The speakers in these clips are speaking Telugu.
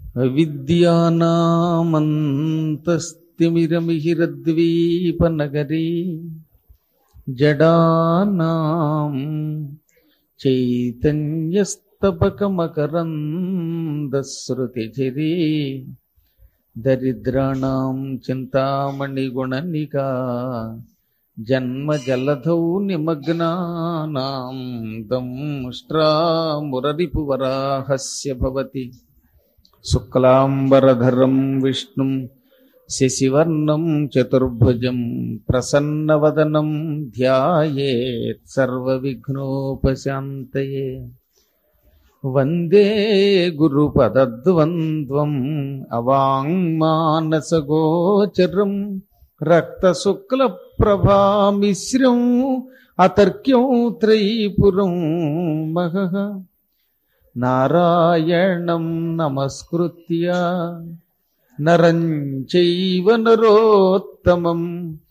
అవిద్యానామంతస్తిమిరమిహిరద్వీపనగరీ జడానాం చైతన్యస్తపకమకరందశ్రుతిచిరీ దరిద్రాణం చింతామణిగుణనికా జన్మజలధౌ నిమగ్నానాం దంష్ట్రామురరిపువరాహస్య భవతి శుక్లాంబరధరం విష్ణుం శశివర్ణం చతుర్భుజం ప్రసన్నవదనం ధ్యాయేత్ సర్వవిఘ్నోపశాంతయే వందే గురుపదద్వంద్వం అవాంగ్మానసగోచరం రక్తశుక్లప్రభామిశ్రం అతర్క్యం త్రైపురం మహః నారాయణం నమస్కృత్య నరం చైవ నరోత్తమం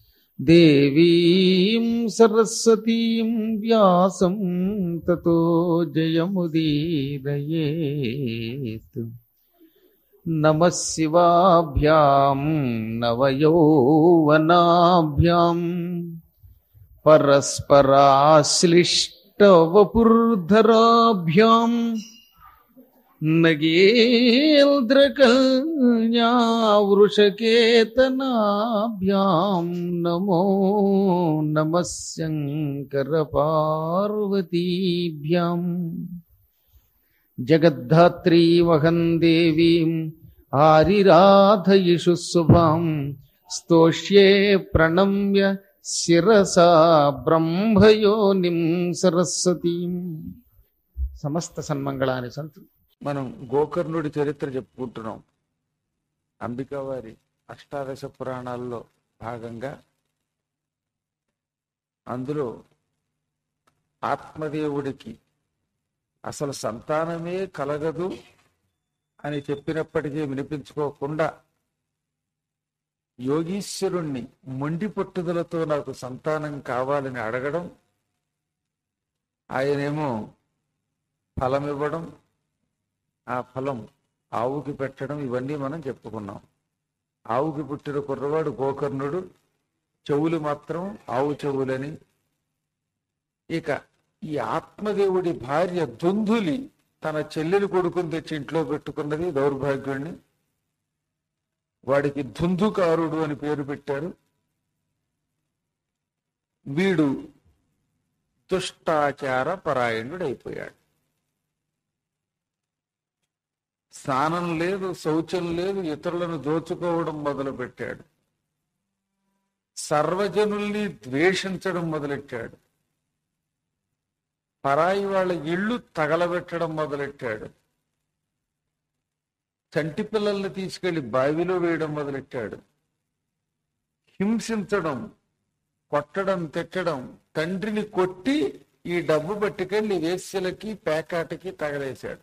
దేవీం సరస్వతీం వ్యాసం తతో జయముదీరయేత్ నమ శివాభ్యాం నవయౌవనాభ్యాం పరస్పరాశ్లిష్టవపుర్ధరాభ్యాం నగేంద్రకల్యావృషకేతనాభ్యాం నమో నమ శంకరపార్వతీభ్యాం జగద్ధాత్రీమహం దేవీం ఆరిరాధయిషు శుభాం స్తోష్యే ప్రణమ్య శిరసా బ్రహ్మయోనిం సరస్వతీం సమస్త సన్మంగళాన్ని సంతు మనం గోకర్ణుడి చరిత్ర చెప్పుకుంటున్నాం అంబికా వారి అష్టాదశ పురాణాల్లో భాగంగా అందులో ఆత్మదేవుడికి అసలు సంతానమే కలగదు అని చెప్పినప్పటికీ వినిపించుకోకుండా యోగీశ్వరుణ్ణి మొండి పట్టుదలతో నాకు సంతానం కావాలని అడగడం ఆయనేమో ఫలం ఇవ్వడం ఆ ఫలం ఆవుకి పెట్టడం ఇవన్నీ మనం చెప్పుకున్నాం ఆవుకి పుట్టిన కుర్రవాడు గోకర్ణుడు చెవులు మాత్రం ఆవు చెవులని ఇక ఈ ఆత్మదేవుడి భార్య దుందులి తన చెల్లెలి కొడుకుని తెచ్చి ఇంట్లో పెట్టుకున్నది దౌర్భాగ్యుణ్ణి వాడికి ధుందుకారుడు అని పేరు పెట్టారు వీడు దుష్టాచార పరాయణుడు అయిపోయాడు స్నానం లేదు శౌచం లేదు ఇతరులను దోచుకోవడం మొదలు పెట్టాడు సర్వజనుల్ని ద్వేషించడం మొదలెట్టాడు పరాయి వాళ్ళ ఇళ్ళు తగలబెట్టడం మొదలెట్టాడు చంటి పిల్లల్ని తీసుకెళ్లి బావిలో వేయడం మొదలెట్టాడు హింసించడం కొట్టడం తిట్టడం తండ్రిని కొట్టి ఈ డబ్బు పట్టుకెళ్లి వేశ్యలకి పేకాటకి తగలేశాడు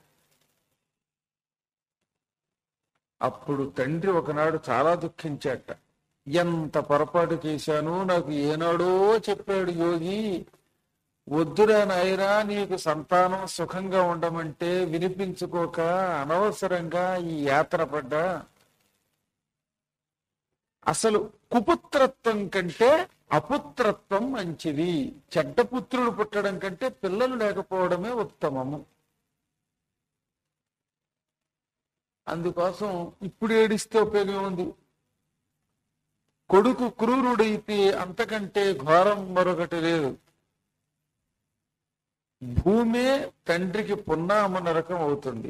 అప్పుడు తండ్రి ఒకనాడు చాలా దుఃఖించాట ఎంత పొరపాటు చేశాను నాకు ఏనాడో చెప్పాడు యోగి వద్దురా నాయనా నీకు సంతానం సుఖంగా ఉండమంటే వినిపించుకోక అనవసరంగా ఈ యాత్ర పడ్డా అసలు కుపుత్రత్వం కంటే అపుత్రత్వం మంచిది చెడ్డ పుత్రుడు పుట్టడం కంటే పిల్లలు లేకపోవడమే ఉత్తమము అందుకోసం ఇప్పుడు ఏడిస్తే ఉపయోగం ఉంది కొడుకు క్రూరుడైతే అంతకంటే ఘోరం మరొకటి లేదు భూమే తండ్రికి పున్నామ నరకం అవుతుంది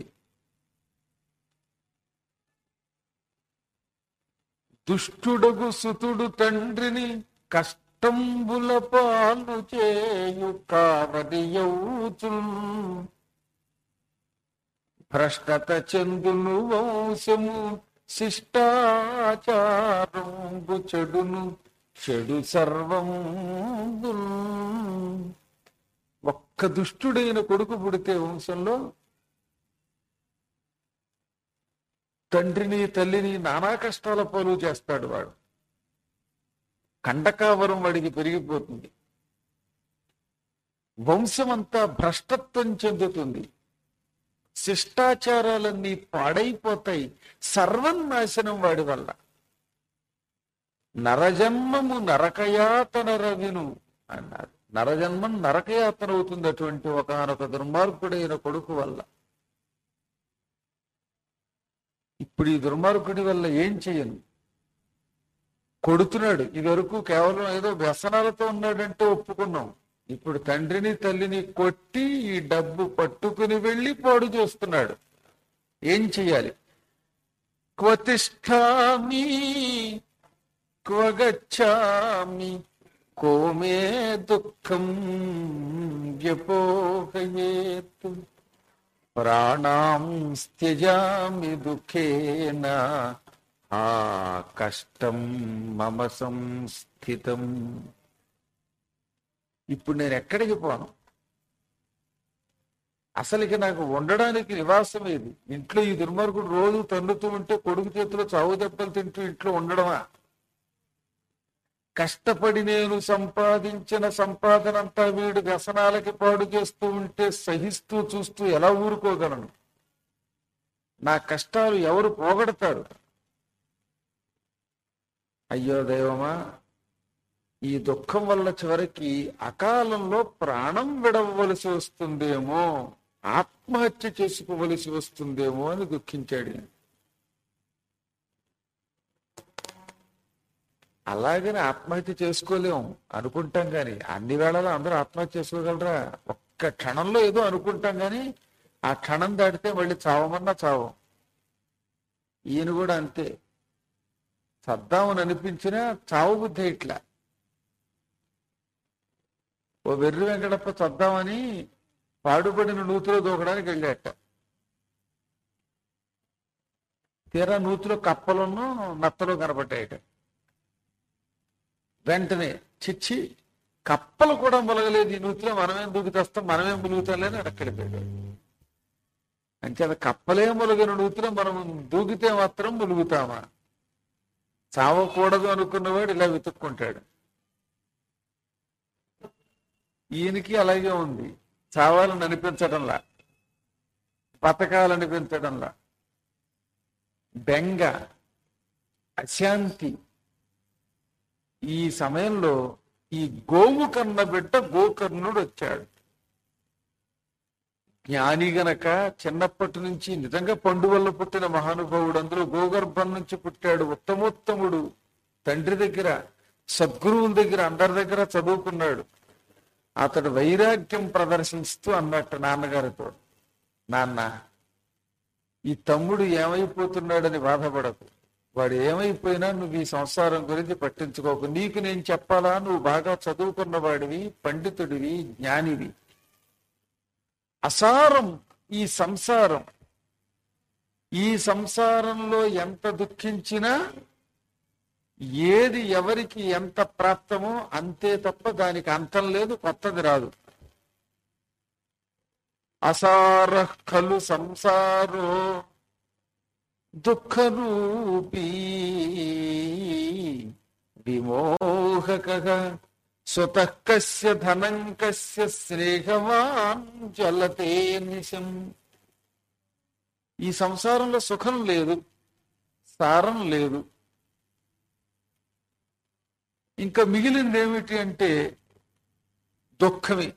దుష్టుడగు సుతుడు తండ్రిని కష్టంబుల పాలు చేయు కావడియవుచు భ్రష్టత చెందును వంశము శిష్టాచారంబు చెడును చెడు సర్వం ఒక్క దుష్టుడైన కొడుకు పుడితే వంశంలో తండ్రిని తల్లిని నానా కష్టాల పాలు చేస్తాడు వాడు కండకావరం వాడికి పెరిగిపోతుంది వంశమంతా భ్రష్టత్వం చెందుతుంది శిష్టాచారాలన్నీ పాడైపోతాయి సర్వం నాశనం వాడి వల్ల నరజన్మము నరకయాతన రవిను అన్నారు నరజన్మం నరకయాతన అవుతుంది అటువంటి ఒకనొక దుర్మార్గుడైన కొడుకు వల్ల ఇప్పుడు ఈ దుర్మార్గుడి వల్ల ఏం చేయను కొడుతున్నాడు ఇది వరకు కేవలం ఏదో వ్యసనాలతో ఉన్నాడంటే ఒప్పుకున్నాం ఇప్పుడు తండ్రిని తల్లిని కొట్టి ఈ డబ్బు పట్టుకుని వెళ్ళి పాడు చేస్తున్నాడు ఏం చెయ్యాలి క్వతిష్టామి క్వ గచ్చామి కోమే దుఃఖం వ్యపోహయేత్ ప్రాణాం త్యజామి దుఃఖేన ఆ కష్టం మమ సంస్థితం ఇప్పుడు నేను ఎక్కడికి పోను అసలుకి నాకు ఉండడానికి నివాసం ఏది ఇంట్లో ఈ దుర్మార్గుడు రోజు తన్నుతూ ఉంటే కొడుకు చేతిలో చావు దెబ్బలు తింటూ ఇంట్లో ఉండడమా కష్టపడి నేను సంపాదించిన సంపాదన అంతా వీడు వ్యసనాలకి పాడు చేస్తూ ఉంటే సహిస్తూ చూస్తూ ఎలా ఊరుకోగలను నా కష్టాలు ఎవరు పోగొడతారు అయ్యో దైవమా ఈ దుఃఖం వల్ల చివరికి అకాలంలో ప్రాణం విడవలసి వస్తుందేమో ఆత్మహత్య చేసుకోవలసి వస్తుందేమో అని దుఃఖించాడు ఈయన. అలాగని ఆత్మహత్య చేసుకోలేం అనుకుంటాం కానీ అన్ని వేళలో అందరూ ఆత్మహత్య చేసుకోగలరా ఒక్క క్షణంలో ఏదో అనుకుంటాం కానీ ఆ క్షణం దాటితే మళ్ళీ చావమన్నా చావం ఈయన కూడా అంతే చద్దామని అనిపించినా చావు బుద్ధి ఇట్లా ఓ వెర్రి వెంకటప్ప చద్దామని పాడుపడిన నూతిలో దూకడానికి వెళ్ళాట తీరా నూతిలో కప్పలను నత్తలు కనబడ్డాయట వెంటనే చిచ్చి కప్పలు కూడా మొలగలేదు ఈ నూతిలో మనమేం దూకితేస్తాం మనమేం ములుగుతాంలేని అక్కడిపోయాడు అంచేత కప్పలే మొలగిన నూతిలో మనం దూకితే మాత్రం ములుగుతామా చావకూడదు అనుకున్నవాడు ఇలా వెతుక్కుంటాడు ఈయనకి అలాగే ఉంది చావాలని అనిపించడంలా బతకాలనిపించడంలా బెంగ అశాంతి ఈ సమయంలో ఈ గోవు కన్న బిడ్డ గోకర్ణుడు వచ్చాడు జ్ఞాని గనక చిన్నప్పటి నుంచి నిజంగా పండు వల్ల పుట్టిన మహానుభావుడు అందులో గోగర్భం నుంచి పుట్టాడు ఉత్తమోత్తముడు తండ్రి దగ్గర సద్గురువుల దగ్గర అందరి దగ్గర చదువుకున్నాడు అతడు వైరాగ్యం ప్రదర్శిస్తూ అన్నట్టు నాన్నగారితో నాన్న ఈ తమ్ముడు ఏమైపోతున్నాడని బాధపడకు వాడు ఏమైపోయినా నువ్వు ఈ సంసారం గురించి పట్టించుకోకు నీకు నేను చెప్పాలా నువ్వు బాగా చదువుకున్న వాడివి పండితుడివి జ్ఞానివి అసారం ఈ సంసారం ఈ సంసారంలో ఎంత దుఃఖించినా ఏది ఎవరికి ఎంత ప్రాప్తమో అంతే తప్ప దానికి అంతం లేదు కొత్తది రాదు అసార ఖలు సంసారో దుఃఖరూపీ విమోహక స్వతః కస్య ధనం కస్య స్నేహవాన్ జ్వలతే నిశం ఈ సంసారంలో సుఖం లేదు సారం లేదు ఇంకా మిగిలింది ఏమిటి అంటే దుఃఖమే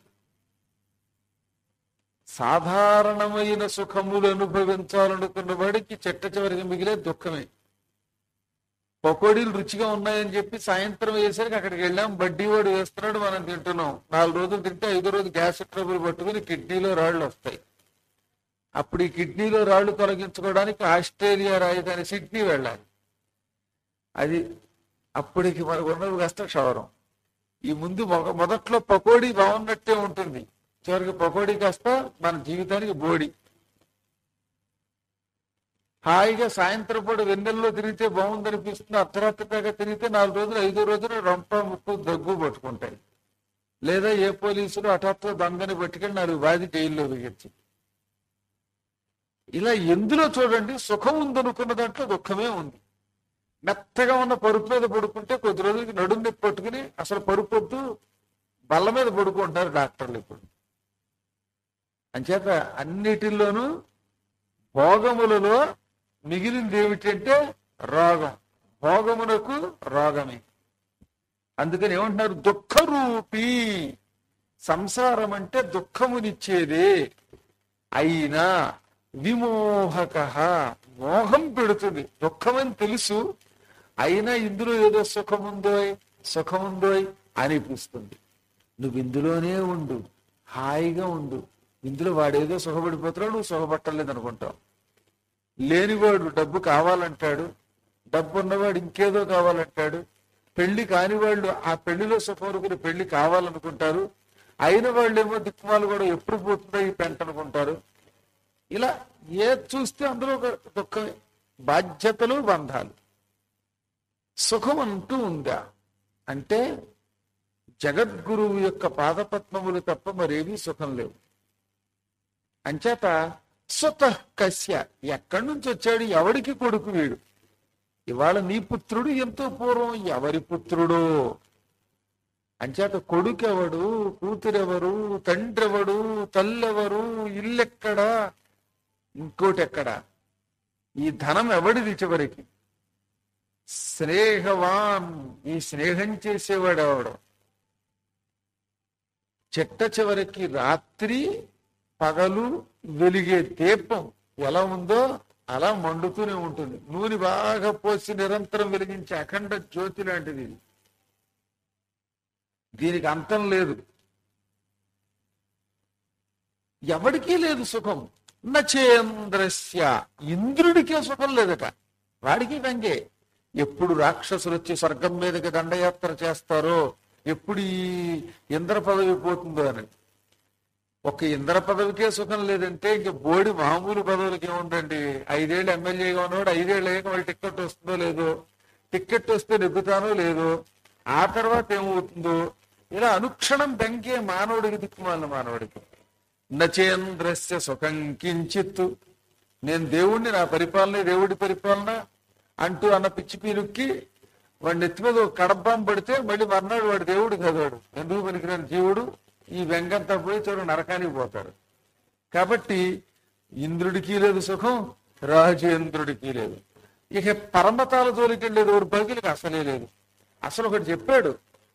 సాధారణమైన సుఖములు అనుభవించాలనుకున్న వాడికి చెట్ట చివరికి మిగిలే దుఃఖమే పకోడీలు రుచిగా ఉన్నాయని చెప్పి సాయంత్రం వేసరికి అక్కడికి వెళ్ళాం బడ్డీ వాడు వేస్తున్నాడు మనం తింటున్నాం నాలుగు రోజులు తింటే ఐదో రోజు గ్యాస్ ట్రబుల్ పట్టుకుని కిడ్నీలో రాళ్ళు వస్తాయి అప్పుడు ఈ కిడ్నీలో రాళ్ళు తొలగించుకోవడానికి ఆస్ట్రేలియా రాజధాని సిడ్నీ వెళ్ళాలి అది అప్పటికి మనకు ఉన్నది కాస్త క్షవరం ఈ ముందు మొగ- మొదట్లో పకోడీ బాగున్నట్టే ఉంటుంది చివరికి పకోడీ కాస్త మన జీవితానికి బోడి హాయిగా సాయంత్రం పూట వెన్నెల్లో తిరిగితే బాగుందనిపిస్తుంది అర్ధరాత్రి దాకా తిరిగితే నాలుగు రోజులు ఐదో రోజులు రొంప ముక్కు దగ్గు పట్టుకుంటాయి లేదా ఏ పోలీసులు హఠాత్తుగా దొంగని పట్టుకెళ్ళి నాలుగు బాధి జైల్లో వేయచ్చు ఇలా ఎందులో చూడండి సుఖం ఉందనుకున్న దాంట్లో దుఃఖమే ఉంది మెత్తగా ఉన్న పరుపు మీద పడుకుంటే కొద్ది రోజులకి నడుము నొప్పి పట్టుకుని అసలు పరుపు వద్దు బల్ల మీద పడుకుంటారు డాక్టర్లు ఇప్పుడు అంచేత అన్నిటిల్లోనూ భోగములలో మిగిలింది ఏమిటంటే రోగం భోగమునకు రోగమే అందుకని ఏమంటున్నారు దుఃఖరూపి సంసారం అంటే దుఃఖమునిచ్చేదే అయినా విమోహక మోహం పెడుతుంది దుఃఖమని తెలుసు అయినా ఇందులో ఏదో సుఖముందో సుఖముందో అనిపిస్తుంది నువ్వు ఇందులోనే ఉండు హాయిగా ఉండు ఇందులో వాడేదో సుఖపడిపోతున్నావు నువ్వు సుఖపట్టలేదు అనుకుంటావు లేనివాడు డబ్బు కావాలంటాడు డబ్బు ఉన్నవాడు ఇంకేదో కావాలంటాడు పెళ్లి కాని వాళ్ళు ఆ పెళ్లిలో సుఖం పెళ్లి కావాలనుకుంటారు అయిన వాళ్ళు ఏమో దిక్కుమాలు కూడా ఎప్పుడు పోతుందో ఈ పెంట అనుకుంటారు ఇలా ఏది చూస్తే అందులో ఒక దుఃఖమే బాధ్యతలు బంధాలు సుఖం అంటూ ఉందా అంటే జగద్గురువు యొక్క పాదపద్మములు తప్ప మరేమీ సుఖం లేవు అంచేత సుత కశ్య ఎక్కడి నుంచి వచ్చాడు ఎవడికి కొడుకు వీడు ఇవాళ నీ పుత్రుడు ఎంతో పూర్వం ఎవరి పుత్రుడో అంచేత కొడుకెవడు కూతురెవరు తండ్రెవడు తల్లెవరు ఇల్లెక్కడా ఇంకోటి ఎక్కడా ఈ ధనం ఎవడిది చివరికి స్నేహవాన్ ఈ స్నేహం చేసేవాడు ఎవడు చెట్ట చివరికి రాత్రి పగలు వెలిగే దీపం ఎలా ఉందో అలా మండుతూనే ఉంటుంది నూనె బాగా పోసి నిరంతరం వెలిగించే అఖండ జ్యోతి లాంటిది ఇది. దీనికి అంతం లేదు ఎవడికి లేదు సుఖం నచేంద్రస్య ఇంద్రుడికే సుఖం లేదట వాడికి గంగే ఎప్పుడు రాక్షసులు వచ్చి స్వర్గం మీదకి దండయాత్ర చేస్తారో ఎప్పుడు ఈ ఇంద్ర పదవి పోతుందో అని ఒక ఇంద్ర పదవికే సుఖం లేదంటే ఇంక బోడి మామూలు పదవులకి ఏముందండి ఐదేళ్ళు ఎమ్మెల్యేగా ఉన్నవాడు ఐదేళ్ళు అయ్యాక వాళ్ళు టిక్కెట్ వస్తుందో లేదో టిక్కెట్ వస్తే నెగ్గుతానో లేదో ఆ తర్వాత ఏమవుతుందో ఇలా అనుక్షణం బెంకే మానవుడికి దిక్కుమాలిన మానవుడికి నచేంద్రస్య సుఖం కించిత్తు నేను దేవుణ్ణి నా పరిపాలన దేవుడి పరిపాలన అంటూ అన్న పిచ్చి పీరుక్కి వాడి నెత్తి మీద ఒక కడబ్బాం పడితే మళ్ళీ మర్నాడు వాడు దేవుడు కదవాడు ఎందుకు పనికిరాని జీవుడు ఈ వెంగంతా పోయి చూడ నరకానికి పోతాడు కాబట్టి ఇంద్రుడికి లేదు సుఖం రాజేంద్రుడికి లేదు ఇక పరమతాల జోలికి వెళ్ళే దౌర్భాగ్యులకి అసలే లేదు అసలు ఒకటి చెప్పాడు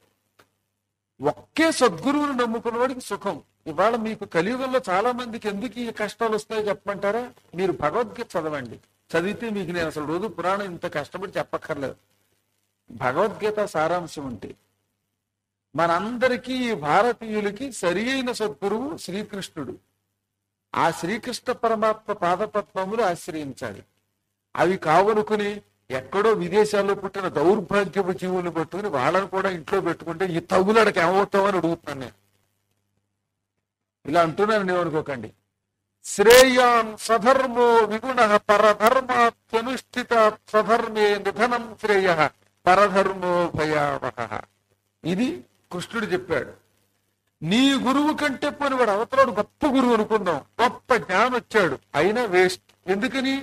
ఒకే సద్గురువుని నమ్ముకున్న వాడికి సుఖం ఇవాళ మీకు కలియుగంలో చాలా మందికి ఎందుకు ఈ కష్టాలు వస్తాయో చెప్పమంటారా మీరు భగవద్గీత చదవండి చదివితే మీకు నేను అసలు రోజు పురాణం ఇంత కష్టపడి చెప్పక్కర్లేదు భగవద్గీత సారాంశం ఉంటే మనందరికీ ఈ భారతీయులకి సరి అయిన సద్గురువు శ్రీకృష్ణుడు ఆ శ్రీకృష్ణ పరమాత్మ పాదపద్మములు ఆశ్రయించాలి అవి కావనుకుని ఎక్కడో విదేశాల్లో పుట్టిన దౌర్భాగ్యపు జీవులు పట్టుకుని వాళ్ళని కూడా ఇంట్లో పెట్టుకుంటే ఈ తగులడకి ఏమవుతామని అడుగుతున్నాను నేను ఇలా అంటున్నాను నేను అనుకోకండి శ్రేయాన్ సధర్మో విగుణ పరధర్మాత్యనుష్ఠిత స్వధర్మే నిధనం శ్రేయ పరధర్మో భయావహ ఇది కృష్ణుడు చెప్పాడు నీ గురువు కంటే పోని వాడు అవతలాడు గొప్ప గురువు అనుకుందాం గొప్ప జ్ఞానం వచ్చాడు అయినా వేస్ట్ ఎందుకని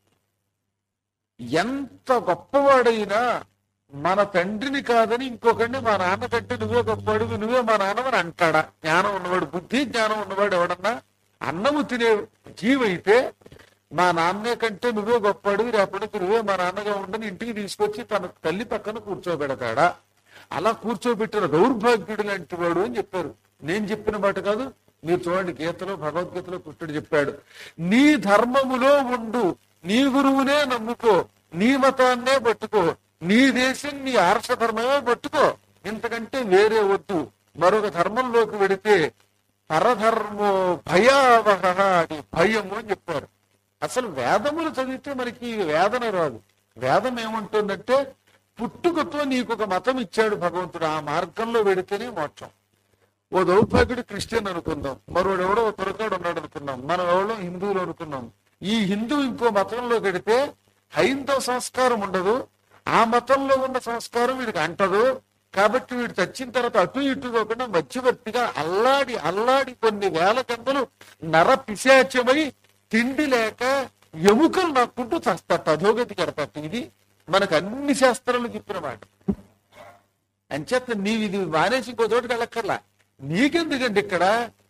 ఎంత గొప్పవాడైనా మన తండ్రిని కాదని ఇంకొకడిని మా నాన్న కంటే నువ్వే గొప్పవాడు నువ్వే మా నాన్నమని అంటాడా జ్ఞానం ఉన్నవాడు బుద్ధి జ్ఞానం ఉన్నవాడు ఎవడన్నా అన్నము తినే జీవైతే మా నాన్నే కంటే నువ్వే గొప్పవాడు రేపటికి నువ్వే మా నాన్నగా ఉండని ఇంటికి తీసుకొచ్చి తన తల్లి పక్కన కూర్చోబెడతాడా అలా కూర్చోబెట్టిన దౌర్భాగ్యుడు లాంటి వాడు అని చెప్పారు నేను చెప్పిన మాట కాదు మీరు చూడండి గీతలో భగవద్గీతలో కృష్ణుడు చెప్పాడు నీ ధర్మములో ఉండు నీ గురువునే నమ్ముకో నీ మతాన్నే పట్టుకో నీ దేశం నీ ఆర్ష ధర్మమే పట్టుకో ఇంతకంటే వేరే వద్దు మరొక ధర్మంలోకి వెడితే పరధర్మో భయావహ అని భయము అని చెప్పారు అసలు వేదములు చదివితే మనకి ఈ వేదన రాదు వేదం ఏమంటుందంటే పుట్టుకతో నీకు ఒక మతం ఇచ్చాడు భగవంతుడు ఆ మార్గంలో వెడితేనే మోక్షం ఓ దౌర్భాగ్యుడు క్రిస్టియన్ అనుకుందాం మరోడు ఎవడో ఓ తురకాడు ఉన్నాడు అనుకున్నాం మనం ఎవడో హిందువులు అనుకున్నాం ఈ హిందూ ఇంకో మతంలో పెడితే హైందవ సంస్కారం ఉండదు ఆ మతంలో ఉన్న సంస్కారం వీడికి అంటదు కాబట్టి వీడు చచ్చిన తర్వాత అటు ఇటు కాకుండా మధ్యవర్తిగా అల్లాడి అల్లాడి కొన్ని వేల గంటలు నర పిశాచమై తిండి లేక ఎముకలు నక్కుంటూ చస్తట అధోగతి కడతట ఇది మనకు అన్ని శాస్త్రాలు చెప్పిన మాట అంచేత నీవు ఇది మానేసి ఇంకో చోటుకి వెళ్ళక్కర్లా నీకెందుకండి ఇక్కడ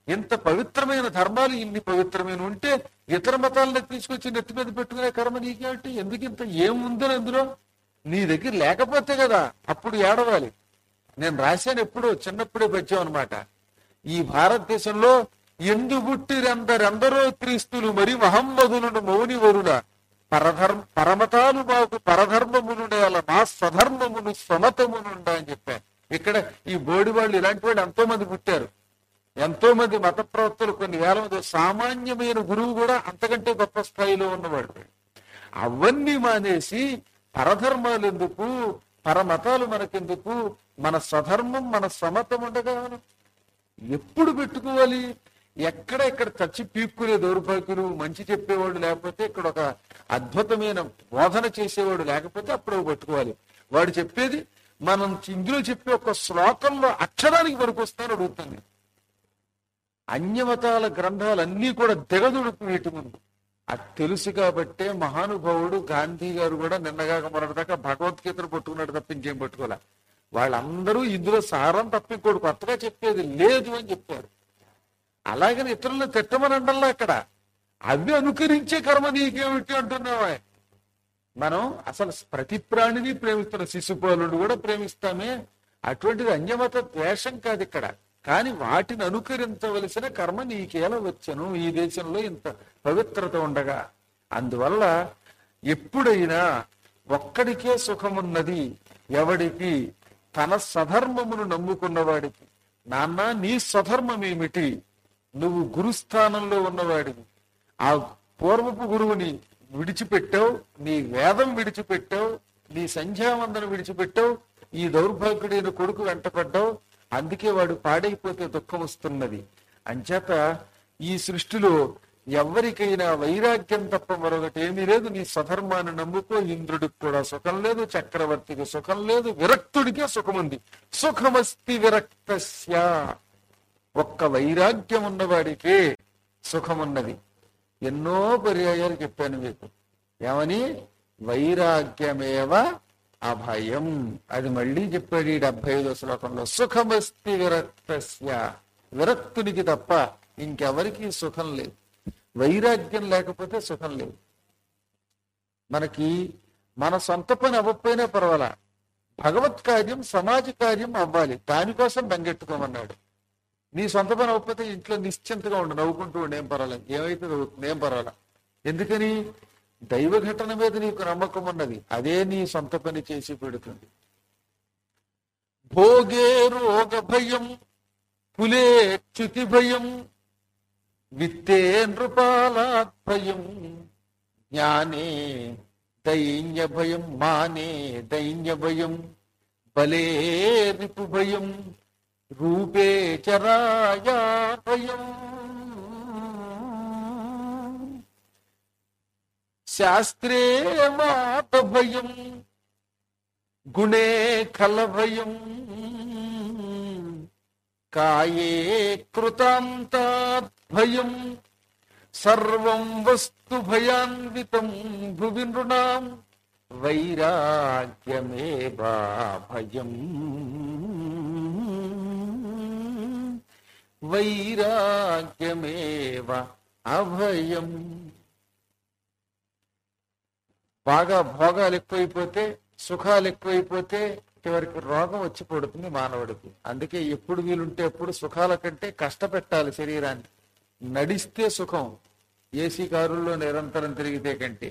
ఇంత పవిత్రమైన ధర్మాలు ఇన్ని పవిత్రమైన ఉంటే ఇతర మతాలను తీసుకొచ్చి నెత్తి మీద పెట్టుకునే కర్మ నీకేమిటి ఎందుకు ఇంత ఏముందో అందులో నీ దగ్గర లేకపోతే కదా అప్పుడు ఏడవాలి నేను రాశాను ఎప్పుడో చిన్నప్పుడే పద్యం అనమాట ఈ భారతదేశంలో ఎందు పుట్టిరెందరెందరో క్రీస్తులు మరి మహమ్మదులను మౌని వరుల పరధర్మ పరమతాలు మాకు పరధర్మమునుండేల మా స్వధర్మమును స్వమతమునుండ అని చెప్పారు ఇక్కడ ఈ బోడి వాళ్ళు ఇలాంటి వాళ్ళు ఎంతో మంది పుట్టారు ఎంతో మంది మత ప్రవక్తలు కొన్ని వేల మంది సామాన్యమైన గురువు కూడా అంతకంటే గొప్ప స్థాయిలో ఉన్నవాడు అవన్నీ మానేసి పరధర్మాలు ఎందుకు పరమతాలు మనకెందుకు మన స్వధర్మం మన సమతం ఉండగా మనం ఎప్పుడు పెట్టుకోవాలి ఎక్కడ ఇక్కడ చచ్చి పీక్కునే దౌర్భాగ్యులు మంచి చెప్పేవాడు లేకపోతే ఇక్కడ ఒక అద్భుతమైన బోధన చేసేవాడు లేకపోతే అప్పుడు అవి పట్టుకోవాలి వాడు చెప్పేది మనం ఇందులో చెప్పే ఒక శ్లోకంలో అక్షరానికి పనికొస్తాను అడుగుతాను నేను. అన్యమతాల గ్రంథాలన్నీ కూడా దిగదుడుకు వీటి ముందు అది తెలుసు కాబట్టే మహానుభావుడు గాంధీ గారు కూడా నిన్నగాక మొన్నటిదాకా భగవద్గీతను పట్టుకున్నాడు తప్ప ఇంకేం పట్టుకోలే వాళ్ళందరూ ఇందులో సారం తప్ప ఇంకోటి కొత్తగా చెప్పేది లేదు అని చెప్పారు అలాగని ఇతరులను తిట్టమని అంటల్లా అక్కడ అవి అనుకరించే కర్మ నీకేమిటి అంటున్నావా మనం అసలు ప్రతి ప్రాణిని ప్రేమిస్తున్న శిశుపాలుడు కూడా ప్రేమిస్తామే అటువంటిది అన్యమత ద్వేషం కాదు ఇక్కడ కానీ వాటిని అనుకరించవలసిన కర్మ నీకేలా వచ్చను ఈ దేశంలో ఇంత పవిత్రత ఉండగా అందువల్ల ఎప్పుడైనా ఒక్కడికే సుఖమున్నది ఎవడికి తన సధర్మమును నమ్ముకున్నవాడికి నాన్న నీ స్వధర్మం ఏమిటి నువ్వు గురుస్థానంలో ఉన్నవాడివి ఆ పూర్వపు గురువుని విడిచిపెట్టావు నీ వేదం విడిచిపెట్టావు నీ సంధ్యావందన విడిచిపెట్టావు ఈ దౌర్భాగ్యుడైన కొడుకు వెంటపడ్డావు అందుకే వాడు పాడైపోతే దుఃఖం వస్తున్నది అంచేత ఈ సృష్టిలో ఎవరికైనా వైరాగ్యం తప్ప మరొకటి ఏమీ లేదు నీ స్వధర్మాన్ని నమ్ముకో ఇంద్రుడికి కూడా సుఖం లేదు చక్రవర్తికి సుఖం లేదు విరక్తుడికే సుఖం ఉంది సుఖమస్తి విరక్తస్య ఒక్క వైరాగ్యం ఉన్నవాడికే సుఖమున్నది ఎన్నో పర్యాయాలు చెప్పాను మీకు ఏమని వైరాగ్యమేవ అభయం అది మళ్ళీ చెప్పాడు ఈ డెబ్బై ఐదో శ్లోకంలో సుఖమస్తి విరక్తస్య విరక్తునికి తప్ప ఇంకెవరికి సుఖం లేదు వైరాగ్యం లేకపోతే సుఖం లేదు మనకి మన సొంత పని అవ్వకపోయినా పర్వాలా భగవత్ కార్యం సమాజ కార్యం అవ్వాలి దానికోసం బంగెట్టుకోమన్నాడు నీ సొంత పని అవ్వకపోతే ఇంట్లో నిశ్చింతగా ఉండు నవ్వుకుంటూ ఉండు ఏం పర్వాలేదు ఏమైతే అవుతుంది ఏం పర్వాలా ఎందుకని దైవ ఘటన మీద నీకు నమ్మకం ఉన్నది అదే నీ సొంత పని చేసి పెడుతుంది భోగే రోగ భయం కులే చ్యుతి భయం విత్తే నృపాలాత్ భయం జ్ఞానే దైన్య భయం మానే దైన్య భయం బలే రిపు భయం రూపే చరాయా భయం శాస్త్రే వాత భయం గుణే ఖల భయం కాయే కృతాంతాత్ భయం సర్వం వస్తు భయాన్వితం భువి నృణాం వైరాగ్యమేవా భయం వైరాగ్యమేవ అభయం బాగా భోగాలు ఎక్కువైపోతే సుఖాలు ఎక్కువైపోతే చివరికి రోగం వచ్చి పడుతుంది మానవుడికి అందుకే ఎప్పుడు వీలుంటే ఎప్పుడు సుఖాల కంటే కష్టపెట్టాలి శరీరాన్ని నడిస్తే సుఖం ఏసీ కారుల్లో నిరంతరం తిరిగితే కంటే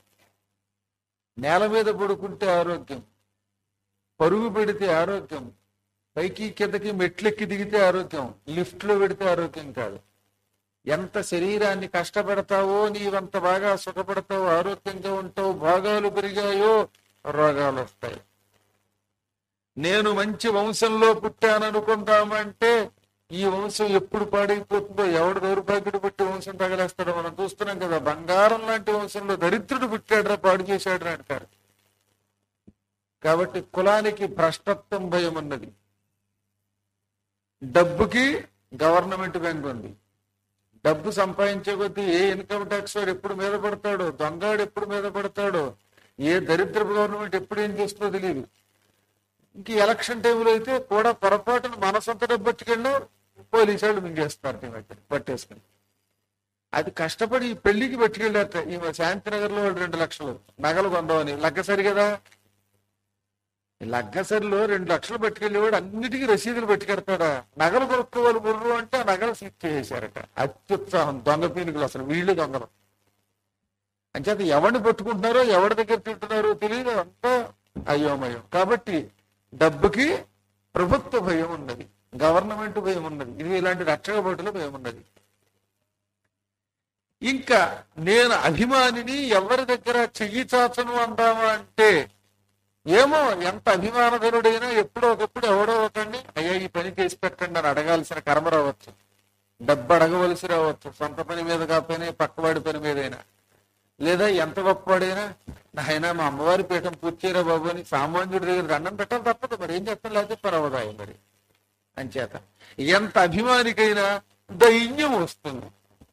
నేల మీద పడుకుంటే ఆరోగ్యం పరుగు పెడితే ఆరోగ్యం పైకి కిందకి మెట్లెక్కి దిగితే ఆరోగ్యం లిఫ్ట్ లో పెడితే ఆరోగ్యం కాదు ఎంత శరీరాన్ని కష్టపెడతావో నీవంత బాగా సుఖపడతావో ఆరోగ్యంగా ఉంటావు భోగాలు పెరిగాయో రోగాలు వస్తాయి నేను మంచి వంశంలో పుట్టాననుకుంటామంటే ఈ వంశం ఎప్పుడు పాడైపోతుందో ఎవడు దౌర్భాగ్యుడు పుట్టి వంశం తగలేస్తాడో మనం చూస్తున్నాం కదా బంగారం లాంటి వంశంలో దరిద్రుడు పుట్టాడురా పాడు చేశాడు అంటారు కాబట్టి కులానికి భ్రష్టత్వం భయం ఉన్నది డబ్బుకి గవర్నమెంట్ బ్యాంక్ ఉంది డబ్బు సంపాదించే కొద్దీ ఏ ఇన్కమ్ ట్యాక్స్ వాడు ఎప్పుడు మీద పడతాడో దొంగాడు ఎప్పుడు మీద పడతాడో ఏ దరిద్ర గవర్నమెంట్ ఎప్పుడు ఏం చేస్తుందో తెలియదు ఇంక ఎలక్షన్ టైంలో అయితే కూడా పొరపాటున మన సొంత డబ్బు పట్టుకెళ్ళి పోలీసు వాళ్ళు మింగేస్తారు ఈ మధ్య పట్టేసుకుని అది కష్టపడి ఈ పెళ్లికి పెట్టుకెళ్ళారట ఈ శాంతినగర్ లో వాళ్ళు రెండు లక్షలు నగలు కొందామని లగ్గసరి కదా ఈ లగ్గసరిలో రెండు లక్షలు పట్టుకెళ్ళేవాడు అన్నిటికీ రసీదులు పెట్టుకెడతాడా నగలు కొనుక్కోవాలి బుర్రు అంటే ఆ నగలు సీజ్ చేసేశారట అత్యుత్సాహం దొంగ పీనుగులు అసలు వీళ్ళు దొంగలు అంచేత ఎవరిని పట్టుకుంటున్నారో ఎవరి దగ్గర తింటున్నారో తెలియదు అంతా అయోమయం కాబట్టి డబ్బుకి ప్రభుత్వ భయం ఉన్నది గవర్నమెంట్ భయం ఉన్నది ఇది ఇలాంటి రక్షక భటుల భయం ఉన్నది ఇంకా నేను అభిమానిని ఎవరి దగ్గర చెయ్యి చాచను అందామా అంటే ఏమో ఎంత అభిమానధనుడైనా ఎప్పుడో ఒకప్పుడు ఎవడో ఒకడిని అయ్యా ఈ పని చేసి పెట్టండి అని అడగాల్సిన కర్మ రావచ్చు డబ్బు అడగవలసి రావచ్చు సొంత పని మీద కాకపోయినా పక్కవాడి పని మీదైనా లేదా ఎంత గొప్పవాడైనా నాయన మా అమ్మవారి పీఠం పూర్తి చేయరా బాబు అని సామాన్యుడి దగ్గర దండం పెట్టాలి తప్పదు మరి ఏం చేస్తాం లేకపోతే పరవదాయి మరి అంచేత ఎంత అభిమానికైనా దైన్యం వస్తుంది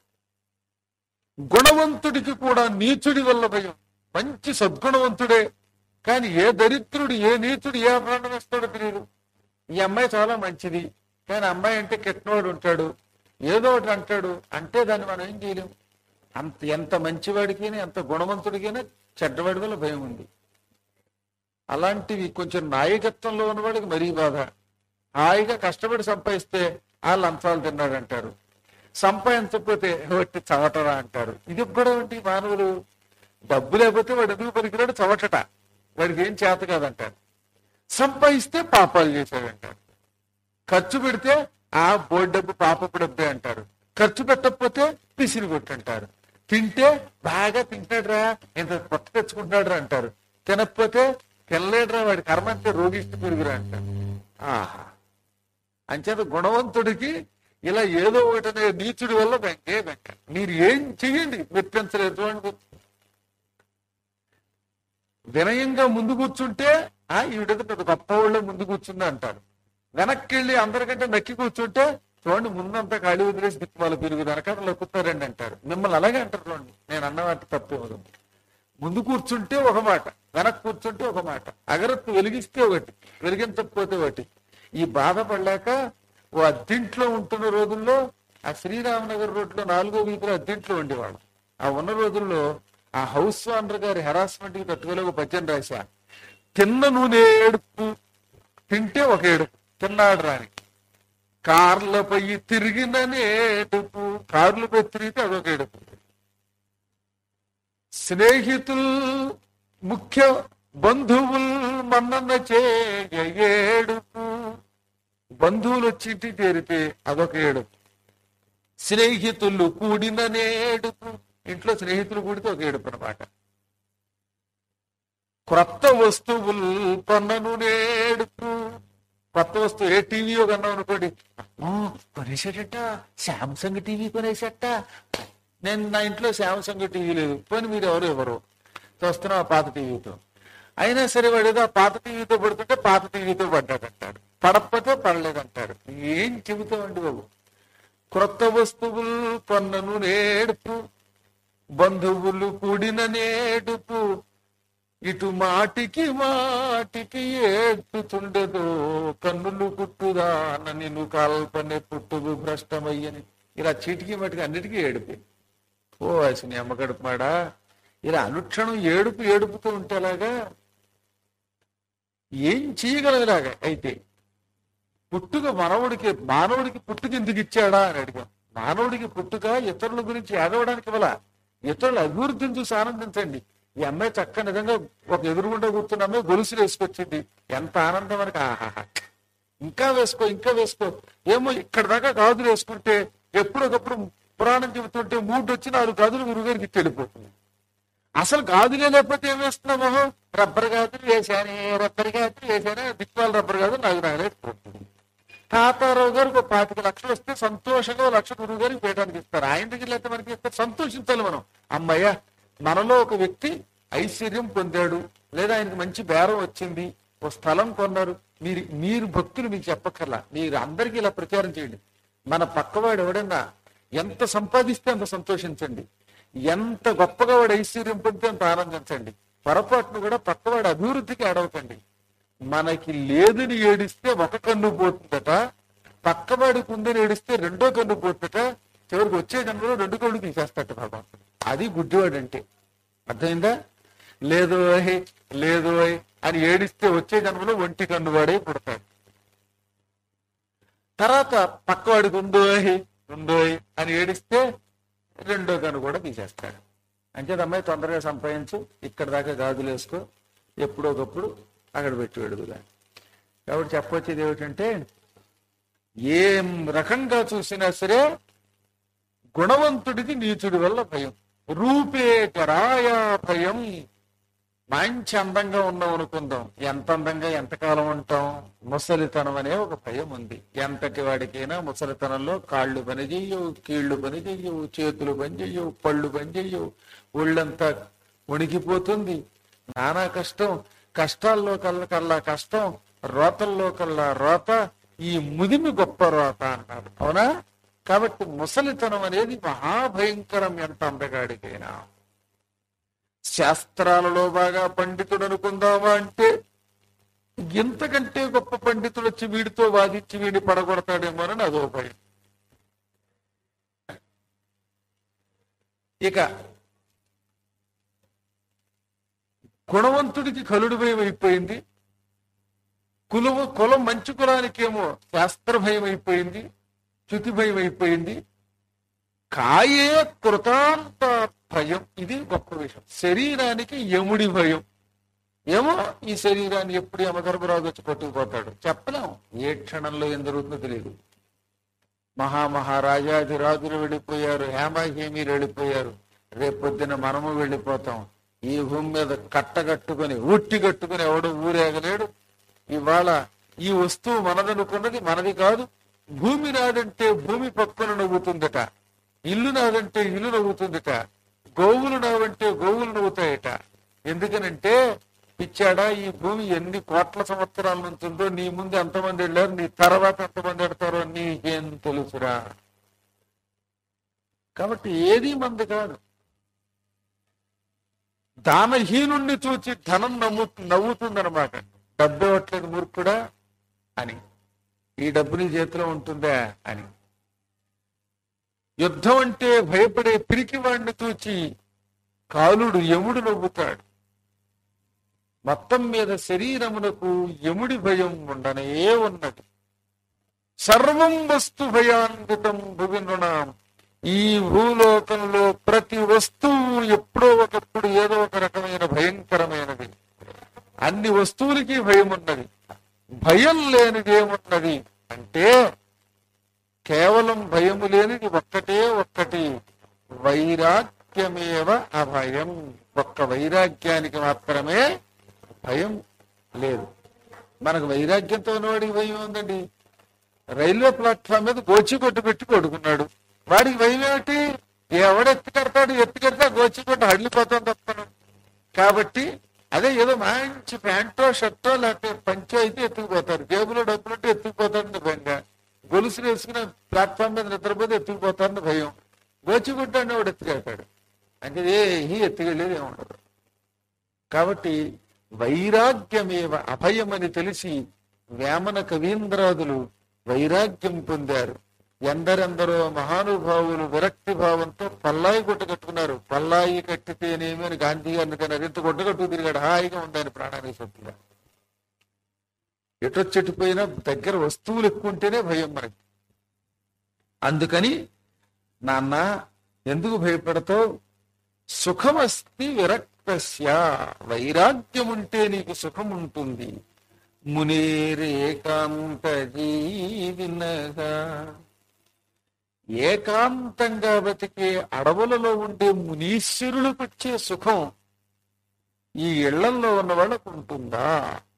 గుణవంతుడికి కూడా నీచుడి వల్ల భయం మంచి సద్గుణవంతుడే కానీ ఏ దరిద్రుడు ఏ నీచుడు ఏ ప్రాణం వేస్తాడో తెలియదు ఈ అమ్మాయి చాలా మంచిది కానీ అమ్మాయి అంటే కెట్టినవాడు ఉంటాడు ఏదో ఒకటి అంటాడు అంటే దాన్ని మనం ఏం చేయలేం అంత ఎంత మంచివాడికైనా ఎంత గుణవంతుడికైనా చెడ్డవాడి వల్ల భయం ఉంది అలాంటివి కొంచెం నాయకత్వంలో ఉన్నవాడికి మరీ బాధ హాయిగా కష్టపడి సంపాదిస్తే ఆ లంచాలు తిన్నాడు అంటారు సంపాదించకపోతే వట్టి చవటరా అంటారు ఇది కూడా ఏంటి మానవులు డబ్బు లేకపోతే వాడు ఎందుకు పనికిరాడు చవటట వాడికి ఏం చేత కాదంటారు సంపాదిస్తే పాపాలు చేశాడంటారు ఖర్చు పెడితే ఆ బోర్డు డబ్బు పాపపు డబ్బే అంటారు ఖర్చు పెట్టకపోతే పిసిరి కొట్టంటారు తింటే బాగా తింటాడురా ఇంత కొత్త తెచ్చుకుంటాడు అంటారు తినకపోతే తినలేడురా వాడి కర్మ అంతే రోగిష్టి పెరుగురా అంటారు ఆహా అంచేత గుణవంతుడికి ఇలా ఏదో ఒకటి నీచుడి వల్ల బెంకే బెంక మీరు ఏం చెయ్యండి మెప్పించలేదు చూడండి వినయంగా ముందు కూర్చుంటే ఆ ఈవిడేదో పెద్ద గొప్ప వాళ్ళే ముందు కూర్చుంది అంటారు వెనక్కి వెళ్ళి అందరికంటే నక్కి కూర్చుంటే చూడండి ముందంతా ఖాళీ వదిలేసి దిక్కుమాల పెరుగు వెనక లొక్కుతారండి అంటారు మిమ్మల్ని అలాగే అంటారు చూడండి నేను అన్న వాటి తప్పేమదు ముందు కూర్చుంటే ఒక మాట వెనక్కి కూర్చుంటే ఒక మాట అగరత్తు వెలిగిస్తే ఒకటి వెలిగించకపోతే ఒకటి ఈ బాధపడలేక ఓ అద్దెంట్లో ఉంటున్న రోజుల్లో ఆ శ్రీరామనగర్ రోడ్లో నాలుగో వీధిలో అద్దెంట్లో ఉండేవాడు ఆ ఉన్న రోజుల్లో ఆ హౌస్ ఓనర్ గారి హెరాస్మెంట్ కి తట్టుకోలేక పద్యం రాశా తిన్న నూనె ఏడుపు తింటే ఒక ఏడుపు తిన్నాడు రాని కార్లపై తిరిగిన ఏడుపు కార్లపై తిరిగితే అదొక ఏడుపు స్నేహితులు ముఖ్య బంధువులు మన్నన్న చేయ ఏడుపు బంధువులు వచ్చి ఇంటికి చేరితే అదొక ఏడుపు స్నేహితులు కూడిన ఏడుపు ఇంట్లో స్నేహితులు కూడితే ఒక ఏడుపు అనమాట క్రొత్త వస్తువులు కొన్నను నేడుపు కొత్త వస్తువు ఏ టీవీ కొన్నాం అనుకోండి "అమ్మో, కొనేసాడట శాంసంగ్ టీవీ కొనేసట నేను నా ఇంట్లో శాంసంగ్ టీవీ లేదు పోనీ మీరు ఎవరు ఎవరు చూస్తున్నాం ఆ పాత టీవీతో అయినా సరే వాడు ఏదో ఆ పాత టీవీతో పడుతుంటే పాత టీవీతో పడ్డాడంటాడు పడకపోతే పడలేదంటాడు ఏం చెబుతామండి బాబు క్రొత్త వస్తువులు కొన్నను నేడుపు బంధువులు కూడిన నేడుపు ఇటు మాటికి మాటికి ఏడ్చుతుండదు కన్నులు కుట్టుదాన నిన్ను కల్పనే పుట్టుకు భ్రష్టమయ్యని ఇలా చీటికి మటికి అన్నిటికీ ఏడుపు ఓ అసలు అమ్మ గడుపుమాడా ఇలా అనుక్షణం ఏడుపు ఏడుపుతూ ఉంటేలాగా ఏం చేయగలదులాగా అయితే పుట్టుక మనవుడికి మానవుడికి పుట్టుక ఎందుకు ఇచ్చాడా అని అడిగాం మానవుడికి పుట్టుక ఇతరుల గురించి ఏడవడానికి వల్ల ఇతరుల అభివృద్ధిని చూసి ఆనందించండి ఈ అమ్మాయి చక్క నిజంగా ఒక ఎదురుగుండా కూర్చున్న అమ్మాయి గొలుసులు వేసుకొచ్చింది ఎంత ఆనందం మనకి ఆహాహా ఇంకా వేసుకో ఇంకా వేసుకో ఏమో ఇక్కడ దాకా గాజులు వేసుకుంటే ఎప్పుడొకప్పుడు పురాణం చెబుతుంటే మూడు వచ్చి నాలుగు గాజులు గురుగారికి వెళ్ళిపోతుంది అసలు గాజులే లేకపోతే ఏం వేస్తున్నామో రబ్బర్ గాజులు వేసానే రబ్బర్ గాజులు వేసానే దిక్వాల రబ్బర్ గాజులు నాకు రాలేకపోతుంది తాతారావు గారికి ఒక పాతిక లక్షలు వస్తే సంతోషంగా ఓ లక్ష గురువు గారికి పేయడానికి ఇస్తారు ఆయన దగ్గర లేకపోతే మనకి ఇస్తారు సంతోషించాలి మనం అమ్మయ్య మనలో ఒక వ్యక్తి ఐశ్వర్యం పొందాడు లేదా ఆయనకి మంచి బేరం వచ్చింది ఓ స్థలం కొన్నారు మీరు మీరు భక్తులు మీకు చెప్పక్కర్లా మీరు అందరికీ ఇలా ప్రచారం చేయండి మన పక్కవాడు ఎవడన్నా ఎంత సంపాదిస్తే అంత సంతోషించండి ఎంత గొప్పగా వాడు ఐశ్వర్యం పొందితే అంత ఆనందించండి పొరపాటును కూడా పక్కవాడి అభివృద్ధికి అడవకండి మనకి లేదని ఏడిస్తే ఒక కన్ను పోతుందట పక్కవాడికి ఉందని ఏడిస్తే రెండో కన్ను పోతుందట చివరికి వచ్చే జన్మలో రెండు కళ్ళు తీసేస్తాట భగవంతుడు అది గుడ్డివాడు అంటే అర్థమైందా లేదు ఓయ్, లేదు ఓయ్ అని ఏడిస్తే వచ్చే జన్మలో ఒంటి కన్ను వాడే పుడతాడు తర్వాత పక్కవాడికి ఉందోయ్ ఉందోయ్ అని ఏడిస్తే రెండో కన్ను కూడా తీసేస్తాడు అంచేది అమ్మాయి తొందరగా సంపాదించు ఇక్కడ దాకా గాజులు వేసుకో ఎప్పుడో ఒకప్పుడు అక్కడ పెట్టి వెడుగుదా కాబట్టి చెప్పొచ్చేది ఏమిటంటే ఏం రకంగా చూసినా సరే గుణవంతుడికి నీచుడి వల్ల భయం రూపే జరాయా భయం మంచి అందంగా ఉన్నాం అనుకుందాం ఎంత అందంగా ఎంతకాలం ఉంటాం ముసలితనం అనే ఒక భయం ఉంది ఎంతటి వాడికైనా ముసలితనంలో కాళ్ళు పని చెయ్యవు కీళ్లు పని చెయ్యవు చేతులు పని చెయ్యవు పళ్ళు పని చెయ్యవు ఒళ్ళంతా వణికిపోతుంది నానా కష్టం కష్టాల్లో కల్లా కల్లా కష్టం రోతల్లో కల్లా రోత ఈ ముదిమి గొప్ప రోత అన్నారు అవునా కాబట్టి ముసలితనం అనేది మహాభయంకరం ఎంత అందగాడికైనా శాస్త్రాలలో బాగా పండితుడు అనుకుందామా అంటే ఇంతకంటే గొప్ప పండితుడు వచ్చి వీడితో వాదించి వీడిని పడగొడతాడేమోనని అదో భయం ఇక గుణవంతుడికి కలుడు భయం అయిపోయింది కులము కులం మంచి కులానికేమో శాస్త్ర భయం అయిపోయింది చ్యుతి భయం అయిపోయింది కాయే కృతాంత భయం ఇది గొప్ప విషయం శరీరానికి యముడి భయం ఏమో ఈ శరీరాన్ని ఎప్పుడు యమధర్మరాజు వచ్చి పట్టుకుపోతాడు చెప్పలేం ఏ క్షణంలో ఏం జరుగుతుందో తెలియదు మహామహారాజాది రాజులు వెళ్ళిపోయారు హేమాహేమీలు వెళ్ళిపోయారు రేపొద్దున మనము వెళ్ళిపోతాం ఈ భూమి మీద కట్టగట్టుకుని ఉట్టి కట్టుకుని ఎవడు ఊరేగలేడు ఇవాళ ఈ వస్తువు మనదనుకున్నది మనది కాదు భూమి నాదంటే భూమి పక్కన నవ్వుతుందట ఇల్లు నాదంటే ఇల్లు నవ్వుతుందట గోవులు నావంటే గోవులు నవ్వుతాయట ఎందుకనంటే పిచ్చాడా ఈ భూమి ఎన్ని కోట్ల సంవత్సరాల నుంచి ఉందో నీ ముందు ఎంతమంది వెళ్ళారు నీ తర్వాత ఎంతమంది పెడతారో నీకేం తెలుసురా కాబట్టి ఏది మంది కాదు దానహీనుణ్ణి చూచి ధనం నమ్ము నవ్వుతుందన్నమాట డబ్బు ఇవ్వట్లేదు మూర్ఖుడా అని ఈ డబ్బు నీ చేతిలో ఉంటుందా అని యుద్ధం అంటే భయపడే పిరికి వాడిని చూచి కాలుడు యముడు నవ్వుతాడు మొత్తం మీద శరీరమునకు యముడి భయం ఉండనే ఉన్నది సర్వం వస్తు భయాన్వితం భువినునాం ఈ భూలోకంలో ప్రతి వస్తువు ఎప్పుడో ఒకప్పుడు ఏదో ఒక రకమైన భయంకరమైనది అన్ని వస్తువులకి భయం ఉన్నది భయం లేనిది ఏమున్నది అంటే కేవలం భయము లేనిది ఒక్కటే ఒక్కటి వైరాగ్యమేవ అభయం ఒక్క వైరాగ్యానికి మాత్రమే భయం లేదు మనకు వైరాగ్యంతో ఉన్నవాడికి భయం ఉందండి రైల్వే ప్లాట్ఫామ్ మీద గోచి కొట్టు పెట్టి కొడుకున్నాడు వాడికి భయం ఏమిటి ఎవడు ఎత్తి కడతాడు ఎత్తి కడితే గోచి కొట్టు హడిలిపోతాం తప్పను కాబట్టి అదే ఏదో మంచి ప్యాంటో షర్టో లేకపోతే పంచో అయితే ఎత్తుకుపోతారు జేబులో డబ్బులుంటే ఎత్తుకుపోతారని భయంగా గొలుసులు వేసుకుని ప్లాట్ఫామ్ మీద నిద్రపోతే ఎత్తుకుపోతారని భయం గోచిగుడ్డ వాడు ఎత్తుకెళ్తాడు అంటే ఏ ఎత్తుకెళ్ళేది ఏముండదు కాబట్టి వైరాగ్యమేవ అభయమని తెలిసి వేమన కవీంద్రాదులు వైరాగ్యం పొందారు ఎందరెందరో మహానుభావులు విరక్తి భావంతో పల్లాయి గుట్ట కట్టుకున్నారు పల్లాయి కట్టితేనేమి అని గాంధీ గారిని కన్నారు ఇంత గుడ్డ కట్టుకు తిరిగాడు హాయిగా ఉండాలి ప్రాణానికి సొత్తుగా ఎటొచ్చెట్టిపోయినా దగ్గర వస్తువులు ఎక్కువ ఉంటేనే భయం మనకి అందుకని నాన్న ఎందుకు భయపడతావు సుఖమస్తి విరక్తస్య వైరాగ్యం ఉంటే నీకు సుఖం ఉంటుంది మునేరేకాంత జీవినగా ఏకాంతంగా బతికే అడవులలో ఉండే మునీశ్వరులకు వచ్చే సుఖం ఈ ఇళ్లలో ఉన్న వాళ్ళకు ఉంటుందా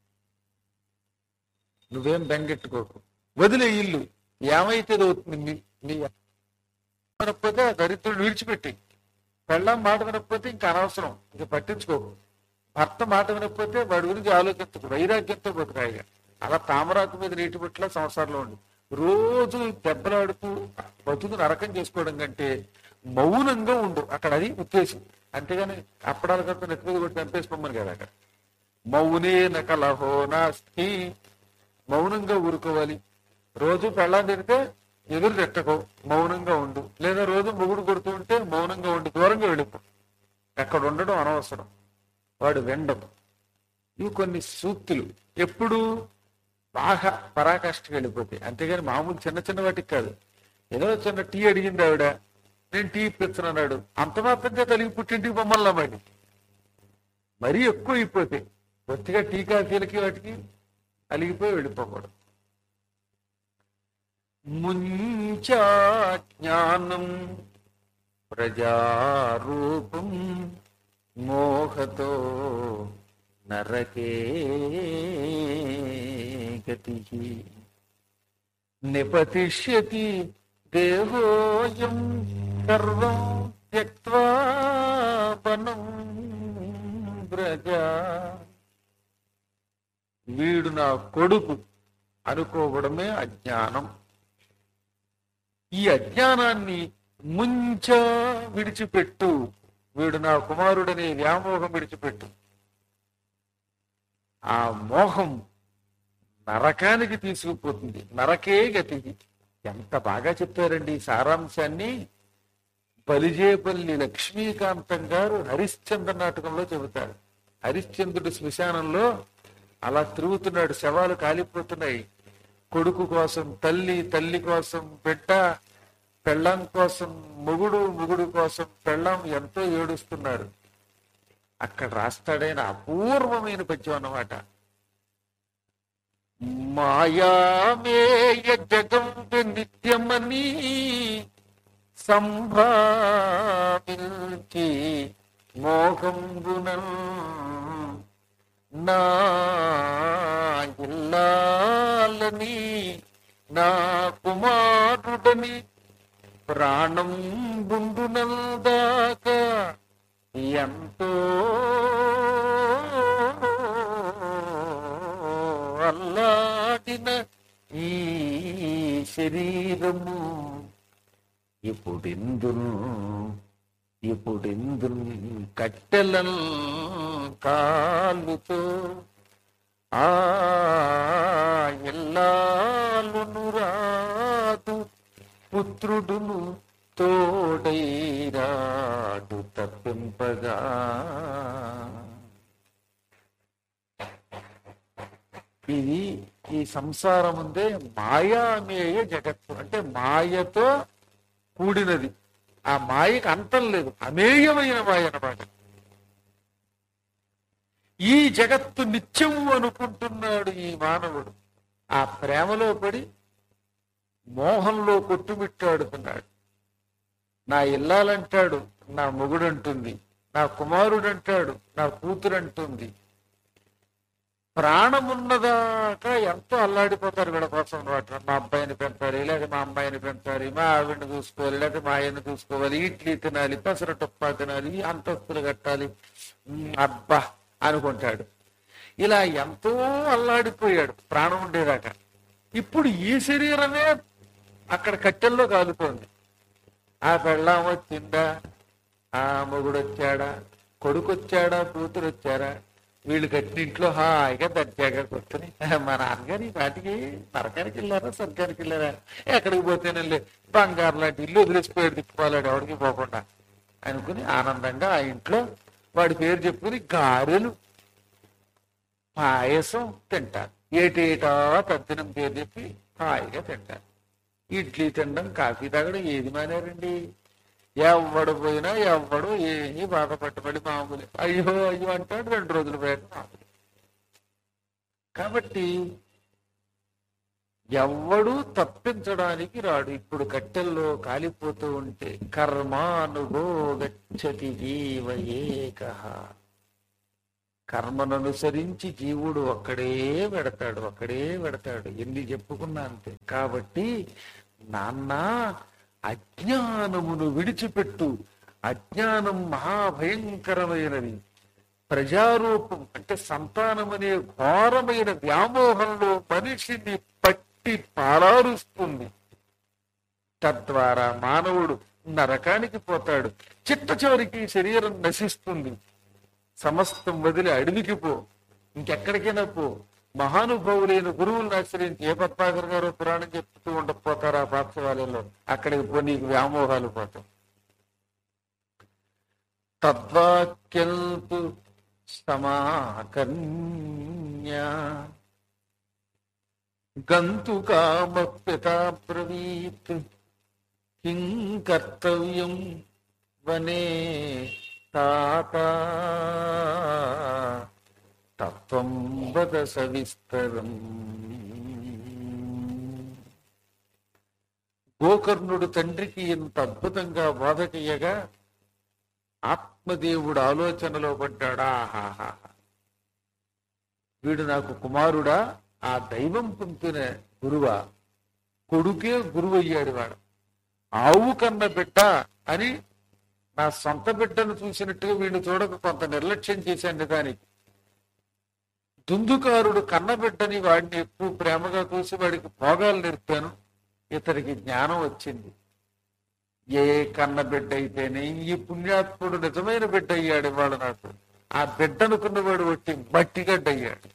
నువ్వేం బెంగెట్టుకోకు వదిలే ఇల్లు ఏమైతే అవుతుంది నీ- నీ వినకపోతే ఆ దరిద్రుడు విడిచిపెట్టి పెళ్ళం మాట వినకపోతే ఇంకా అనవసరం ఇంక పట్టించుకోకు భర్త మాట వినకపోతే వాడి గురించి ఆలోచించకు వైరాగ్యంతో బతుకాయిగా అలా తామరాకు మీద నీటి పుట్ల సంసారంలో ఉండి రోజు దెబ్బలాడుతూ బతుకు నరకం చేసుకోవడం కంటే మౌనంగా ఉండు అక్కడ అది ఉద్దేశం అంతేగాని అప్పడాల కట్ట నెత్తి మీద కొట్టి చంపేసుకోమని కదా అక్కడ మౌనే నకలహో నాస్తి మౌనంగా ఊరుకోవాలి రోజు పెళ్ళాన్ని తిరిగితే ఎదురు తిట్టకు మౌనంగా ఉండు లేదా రోజు మొగుడు కొడుతూ ఉంటే మౌనంగా ఉండి దూరంగా వెళ్ళిపో ఎక్కడ ఉండడం అనవసరం వాడు వెండం ఇవి కొన్ని సూక్తులు ఎప్పుడు బాగా పరాకాష్ఠకి వెళ్ళిపోతాయి అంతేగాని మామూలు చిన్న చిన్న వాటికి కాదు ఏదో చిన్న టీ అడిగింది ఆవిడ నేను టీ ఇప్పించను అన్నాడు అంత మాత్రంగా కలిగి పుట్టింటికి బొమ్మల్లా మరి మరీ ఎక్కువ అయిపోతాయి కొద్దిగా టీ కాఫీలకి వాటికి అలిగిపోయి వెళ్ళిపోకూడదు ముంచా జ్ఞానం ప్రజారూపం మోహతో నరకే గతి నిపతిష్యతి దేహోయం సర్వం త్యక్వా వనం బ్రజ వీడు నా కొడుకు అనుకోవడమే అజ్ఞానం ఈ అజ్ఞానాన్ని ముంచ విడిచిపెట్టు వీడు నా కుమారుడనే వ్యామోహం విడిచిపెట్టు ఆ మోహం నరకానికి తీసుకుపోతుంది నరకే గతి ఎంత బాగా చెప్పారండి ఈ సారాంశాన్ని బలిజేపల్లి లక్ష్మీకాంతం గారు హరిశ్చంద్ర నాటకంలో చెబుతారు హరిశ్చంద్రుడి శ్మశానంలో అలా తిరుగుతున్నాడు శవాలు కాలిపోతున్నాయి కొడుకు కోసం తల్లి తల్లి కోసం బిడ్డ పెళ్ళాం కోసం మొగుడు మొగుడు కోసం పెళ్ళాం ఎంతో ఏడుస్తున్నారు అక్కడ రాస్తాడైన అపూర్వమైన పద్యం అన్నమాట మాయామేయ జగంబ నిత్యమని సంభావించి మోహంబునన్ నా ఇల్లాలని నా కుమారుడని ప్రాణం బుండునందాక ఎంతో అల్లాడిన ఈ శరీరము ఇప్పుడెందును ఇప్పుడెందును కట్టెలం కాలుతో ఆ ఎల్లాలును రాదు పుత్రుడును తోడై రాడు తప్పింపగా ఇది ఈ సంసారం ఉందే మాయామేయ జగత్తు అంటే మాయతో కూడినది ఆ మాయకు అంతం లేదు అమేయమైన మాయ అన్నమాట ఈ జగత్తు నిత్యము అనుకుంటున్నాడు ఈ మానవుడు ఆ ప్రేమలో పడి మోహంలో కొట్టుమిట్టాడుతున్నాడు నా ఇల్లాలంటాడు నా మొగుడు అంటుంది నా కుమారుడు అంటాడు నా కూతురు అంటుంది ప్రాణమున్నదాకా ఎంతో అల్లాడిపోతారు వీళ్ళ కోసం అనమాట మా అబ్బాయిని పెంచాలి లేదా మా అమ్మాయిని పెంచాలి మా ఆవిడని చూసుకోవాలి లేదా మా ఆయన్ని చూసుకోవాలి ఇడ్లీ తినాలి పెసరటొప్ప తినాలి ఈ అంతస్తులు కట్టాలి ఉమ్, అబ్బా అనుకుంటాడు ఇలా ఎంతో అల్లాడిపోయాడు ప్రాణం ఉండేదాకా ఇప్పుడు ఈ శరీరమే అక్కడ కట్టెల్లో కాలుతోంది ఆ పెళ్ళాం వచ్చిందా ఆ మొగుడు వచ్చాడా కొడుకు వచ్చాడా కూతురు వచ్చారా వీళ్ళు కట్టిన ఇంట్లో హాయిగా దర్జాగా కూర్చొని మా నాన్నగారు ఈ పాటికి నరకానికి వెళ్ళారా స్వర్గానికి వెళ్ళారా ఎక్కడికి పోతేనంలే బంగారు లాంటి ఇల్లు వదిలేసిపోయాడు తిప్పుకోలేడు ఎవరికి పోకుండా అనుకుని ఆనందంగా ఆ ఇంట్లో వాడి పేరు చెప్పుకుని గారెలు పాయసం తింటారు ఏటేటా తద్దినం పేరు చెప్పి హాయిగా తింటారు ఇడ్లీ తినడం కాఫీ తాగడం ఏది మానేరండి ఎవడు పోయినా ఎవడు ఏమీ బాధపట్టబడి మామూలు అయ్యో అయ్యో అంటాడు రెండు రోజులు పోయాక మామూలు కాబట్టి ఎవ్వడు తప్పించడానికి రాడు ఇప్పుడు కట్టెల్లో కాలిపోతూ ఉంటే కర్మానుభో గచ్చతి జీవ ఏకః కర్మను అనుసరించి జీవుడు ఒక్కడే పెడతాడు ఒక్కడే పెడతాడు ఎన్ని చెప్పుకున్నా అంతే కాబట్టి నాన్న అజ్ఞానమును విడిచిపెట్టు అజ్ఞానం మహాభయంకరమైనది ప్రజారూపం అంటే సంతానం అనే ఘోరమైన వ్యామోహంలో మనిషిని పట్టి పారారుస్తుంది తద్వారా మానవుడు నరకానికి పోతాడు చిట్ట చివరికి శరీరం నశిస్తుంది సమస్తం వదిలి అడవికి పో ఇంకెక్కడికైనా పో మహానుభావులైన గురువులను ఆశ్రయించి ఏ పద్మాకర్ గారు పురాణం చెప్తూ ఉండకపోతారా పాఠశాలలో అక్కడికి పో నీకు వ్యామోహాలు పోతాయి తద్వాక్యంతు సమాకర్ణ్య గంతు కామప్యతా బ్రవీత్ కిం కర్తవ్యం వనే తాత తత్వం వద సవిస్తరం గోకర్ణుడు తండ్రికి ఇంత అద్భుతంగా బోధ చెయ్యగా ఆత్మదేవుడు ఆలోచనలో పడ్డాడా ఆహాహా. వీడు నాకు కుమారుడా ఆ దైవం పంపిన గురువా కొడుకే గురువు అయ్యాడు వాడు ఆవు కన్న బిడ్డ అని నా సొంత బిడ్డను చూసినట్టుగా వీడిని చూడక కొంత నిర్లక్ష్యం చేశాను దానికి దుందుకారుడు కన్నబిడ్డని వాడిని ఎక్కువ ప్రేమగా చూసి వాడికి భోగాలు నేర్పాను ఇతనికి జ్ఞానం వచ్చింది ఏ కన్న బిడ్డ అయితేనే ఈ పుణ్యాత్ముడు నిజమైన బిడ్డ అయ్యాడు ఇవాళ నాకు ఆ బిడ్డ అనుకున్నవాడు వచ్చి మట్టిగడ్డ అయ్యాడు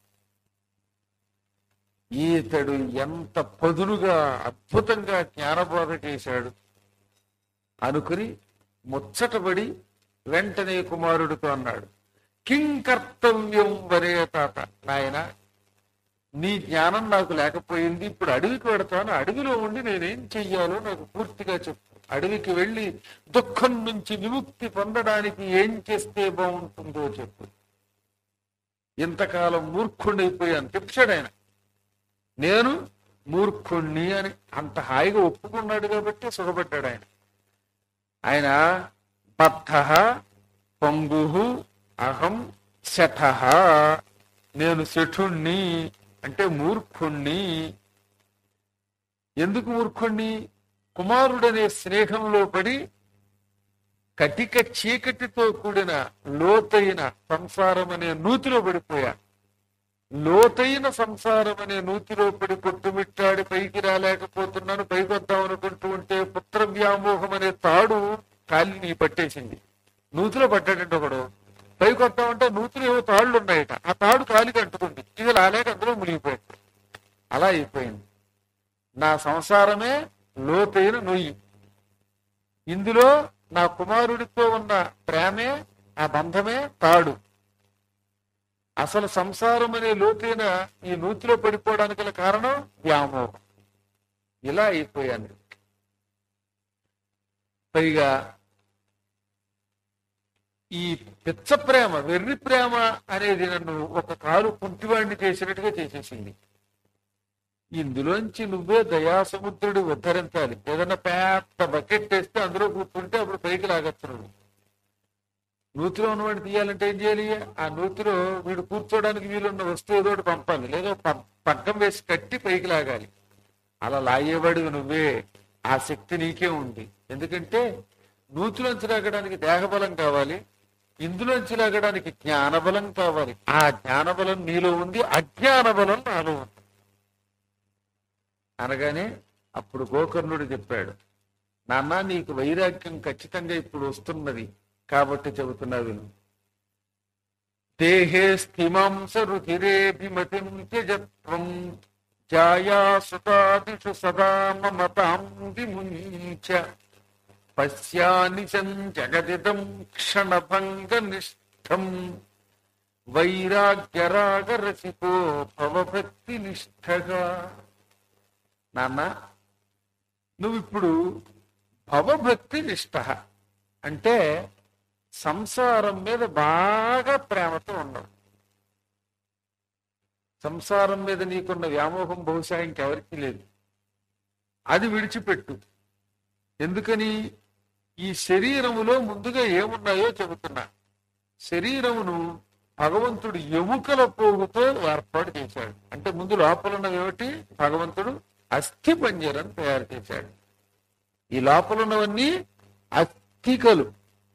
ఈతడు ఎంత పదునుగా అద్భుతంగా జ్ఞానబోధ చేశాడు అనుకుని ముచ్చటబడి వెంటనే కుమారుడితో అన్నాడు కిం కర్తవ్యం వరే తాత నాయన నీ జ్ఞానం నాకు లేకపోయింది ఇప్పుడు అడవికి పెడతాను అడవిలో ఉండి నేనేం చెయ్యాలో నాకు పూర్తిగా చెప్పు అడవికి వెళ్ళి దుఃఖం నుంచి విముక్తి పొందడానికి ఏం చేస్తే బాగుంటుందో చెప్పు ఇంతకాలం మూర్ఖుండైపోయాను చెప్పాడు ఆయన నేను మూర్ఖుణ్ణి అని అంత హాయిగా ఒప్పుకున్నాడు కాబట్టి సుఖపడ్డాడు ఆయన ఆయన బద్ధ పొంగు అహం శఠ నేను శఠుణ్ణి అంటే మూర్ఖుణ్ణి ఎందుకు మూర్ఖుణ్ణి కుమారుడనే స్నేహంలో పడి కటిక చీకటితో కూడిన లోతైన సంసారం అనే నూతిలో పడిపోయా లోతైన సంసారం అనే నూతిలో పడి కొట్టుమిట్టాడి పైకి రాలేకపోతున్నాను పైకి వద్దాం అనుకుంటూ ఉంటే పుత్ర వ్యామోహం అనే తాడు కాలిని పట్టేసింది నూతిలో పట్టాడంటే ఒకడు పైకి వద్దామంటే నూతిలో ఏవో తాళ్ళు ఉన్నాయట ఆ తాడు కాలికి అంటుకుంది ఇది రాలేక అందులో మునిగిపోయాడు అలా అయిపోయింది నా సంసారమే లోతైన నొయ్యి ఇందులో నా కుమారుడితో ఉన్న ప్రేమే ఆ బంధమే తాడు అసలు సంసారం అనే లోతైన ఈ నూతిలో పడిపోవడానికి గల కారణం వ్యామోహం ఇలా అయిపోయాను పైగా ఈ పిచ్చ ప్రేమ వెర్రి ప్రేమ అనేది నన్ను ఒక కారు కుంటివాడిని చేసినట్టుగా చేసేసింది ఇందులోంచి నువ్వే దయాసముద్రుడు ఉద్ధరించాలి ఏదైనా పెద్ద బకెట్ వేస్తే అందులో కూర్చుంటే అప్పుడు పైకి లాగచ్చు నువ్వు నూతిలో ఉన్నవాడిని తీయాలంటే ఏం చేయాలి ఆ నూతిలో వీడు కూర్చోడానికి వీలున్న వస్తువు ఏదో ఒకటి పంపాలి లేదా ప- పగ్గం వేసి కట్టి పైకి లాగాలి అలా లాగేవాడు నువ్వే ఆ శక్తి నీకే ఉంది ఎందుకంటే నూతిలోంచి లాగడానికి దేహబలం కావాలి ఇందులోంచి లాగడానికి జ్ఞానబలం కావాలి ఆ జ్ఞానబలం నీలో ఉంది అజ్ఞాన బలం నాలో ఉంది అనగానే అప్పుడు గోకర్ణుడు చెప్పాడు నాన్న నీకు వైరాగ్యం ఖచ్చితంగా ఇప్పుడు వస్తున్నది కాబట్టి చెబుతున్నా విను దేహే స్థిమాంస రుధిరేభిమతిం త్యజత్వం జాయా సుతాదిషు సదా మమతాం విముంచ పశ్యాని జగదిదం క్షణభంగ నిష్టం వైరాగ్యరాగరసికో భవభక్తి నిష్ఠగా నాన్న నువ్విప్పుడు భవభక్తి నిష్ఠ అంటే సంసారం మీద బాగా ప్రేమతో ఉండవు సంసారం మీద నీకున్న వ్యామోహం బహుశా ఇంకెవరికీ లేదు అది విడిచిపెట్టు ఎందుకని ఈ శరీరములో ముందుగా ఏమున్నాయో చెబుతున్నా శరీరమును భగవంతుడు ఎముకల పోగుతో ఏర్పాటు చేశాడు అంటే ముందు లోపల ఉన్నవి ఏమిటి భగవంతుడు అస్థి పంజరం తయారు చేశాడు ఈ లోపల ఉన్నవన్నీ అస్థికలు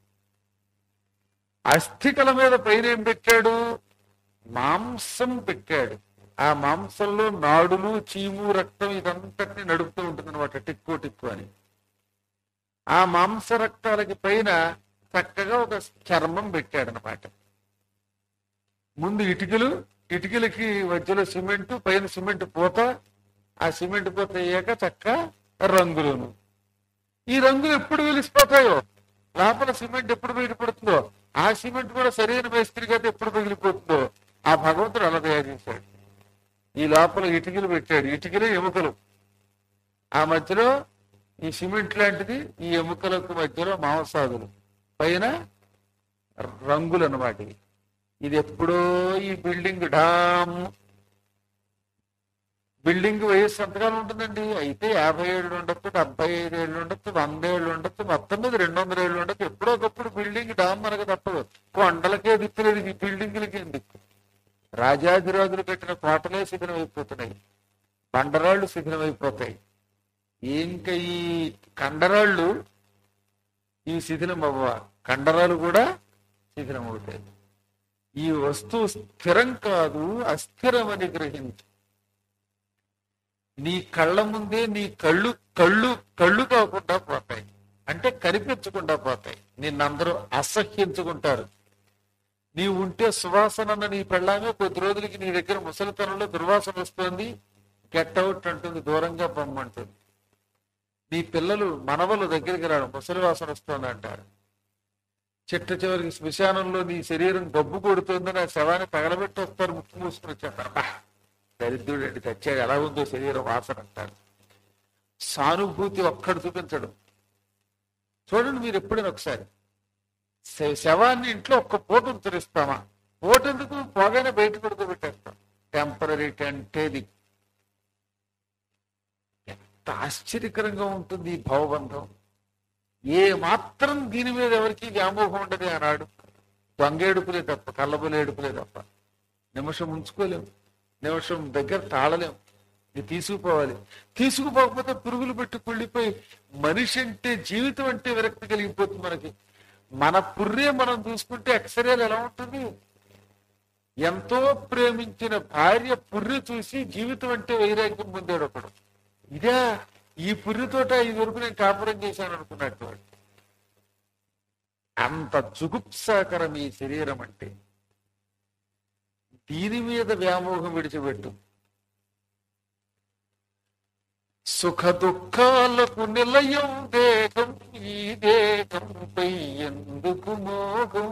అస్థికల మీద పైన ఏం పెట్టాడు మాంసం పెట్టాడు ఆ మాంసంలో నాడులు చీము రక్తం ఇదంతటిని నడుపుతూ ఉంటుంది అనమాట టిక్కు టిక్కు అని ఆ మాంస రక్తాలకి పైన చక్కగా ఒక చర్మం పెట్టాడు అనమాట ముందు ఇటుకలు ఇటుకలకి మధ్యలో సిమెంట్ పైన సిమెంట్ పూత ఆ సిమెంట్ పూత అయ్యాక చక్క రంగులను ఈ రంగులు ఎప్పుడు వెలిసిపోతాయో లోపల సిమెంట్ ఎప్పుడు బయటపడుతుందో ఆ సిమెంట్ కూడా సరైన మేస్త్రికి అయితే ఎప్పుడు పగిలిపోతుందో ఆ భగవంతుడు అలా తయారు చేశాడు ఈ లోపల ఇటుకలు పెట్టాడు ఇటుకలే ఎముకలు ఆ మధ్యలో ఈ సిమెంట్ లాంటిది ఈ ఎముకలకు మధ్యలో మాంసాదులు పైన రంగులు అన్నమాట ఇవి. ఇది ఎప్పుడో ఈ బిల్డింగ్ డామ్ బిల్డింగ్ వయస్సు ఎంతకాలం ఉంటుందండి అయితే యాభై ఏళ్ళు ఉండొచ్చు డెబ్బై ఐదు ఏళ్ళు ఉండొచ్చు వంద ఏళ్ళు ఉండొచ్చు మొత్తం మీద రెండు వందల ఏళ్ళు ఉండొచ్చు ఎప్పుడో ఒకప్పుడు బిల్డింగ్ డామ్ మనకు తప్పదు కొండలకే దిక్కులేదు ఈ బిల్డింగ్లకి దిక్కు రాజాధిరాజులు కట్టిన కోటలే శిథిలం అయిపోతున్నాయి బండరాళ్ళు శిథిలం అయిపోతాయి ఇంకా ఈ కండరాళ్ళు ఈ శిథిలం అవ్వ కండరాలు కూడా శిథిలం అవుతాయి ఈ వస్తువు స్థిరం కాదు అస్థిరమని గ్రహించు నీ కళ్ళ ముందే నీ కళ్ళు కళ్ళు కళ్ళు కాకుండా పోతాయి అంటే కనిపించకుండా పోతాయి నిన్నందరూ అసహ్యించుకుంటారు నీ ఉంటే సువాసన అన్న నీ పెళ్ళామే కొద్ది రోజులకి నీ దగ్గర ముసలితనంలో దుర్వాసన వస్తుంది గెట్ అవుట్ అంటుంది దూరంగా పొమ్మంటుంది నీ పిల్లలు మనవలు దగ్గరికి రావడం ముసలి వాసన వస్తుంది అంటారు చిట్ట చివరికి శ్మశానంలో నీ శరీరం గబ్బు కొడుతుందని ఆ శవాన్ని తగలబెట్టి వస్తారు ముక్కు మూసుకుని వచ్చేస్తారు "అబ్బా, దరిద్రుడు అండి చచ్చాడు ఎలా ఉందో శరీరం వాసన అంటారు సానుభూతి ఒక్కడు చూపించడం చూడండి మీరు ఎప్పుడైనా ఒకసారి శ- శవాన్ని ఇంట్లో ఒక్క పూట ఉత్తరిస్తామా పూట ఎందుకు పోగానే బయట పడుకోబెట్టేస్తాం టెంపరీ టెంటేది ఎంత ఆశ్చర్యకరంగా ఉంటుంది ఈ భావబంధం ఏ మాత్రం దీని మీద ఎవరికి వ్యామోహం ఉండదు అన్నాడు దొంగేడుపులే తప్ప కళ్ళబులు ఏడుపులే తప్ప నిమిషం ఉంచుకోలేం నిమిషం దగ్గర తాళలేం ఇది తీసుకుపోవాలి తీసుకుపోకపోతే పురుగులు పెట్టి కుళ్ళిపోయి మనిషి అంటే జీవితం అంటే విరక్తి కలిగిపోతుంది మనకి మన పుర్రే మనం చూసుకుంటే ఎక్స్రేలు ఎలా ఉంటుంది ఎంతో ప్రేమించిన భార్య పుర్రె చూసి జీవితం అంటే వైరాగ్యం పొందాడు ఒకడు ఇదే ఈ పుర్రెతోట ఈ వరకు నేను కాపురం చేశాను అనుకున్నట్టు వాడు. అంత జుగుప్సాకరం ఈ శరీరం అంటే దీని మీద వ్యామోహం విడిచిపెట్టు సుఖ దుఃఖాలకు నిలయం దేహం ఈ దేహంపై ఎందుకు మోహం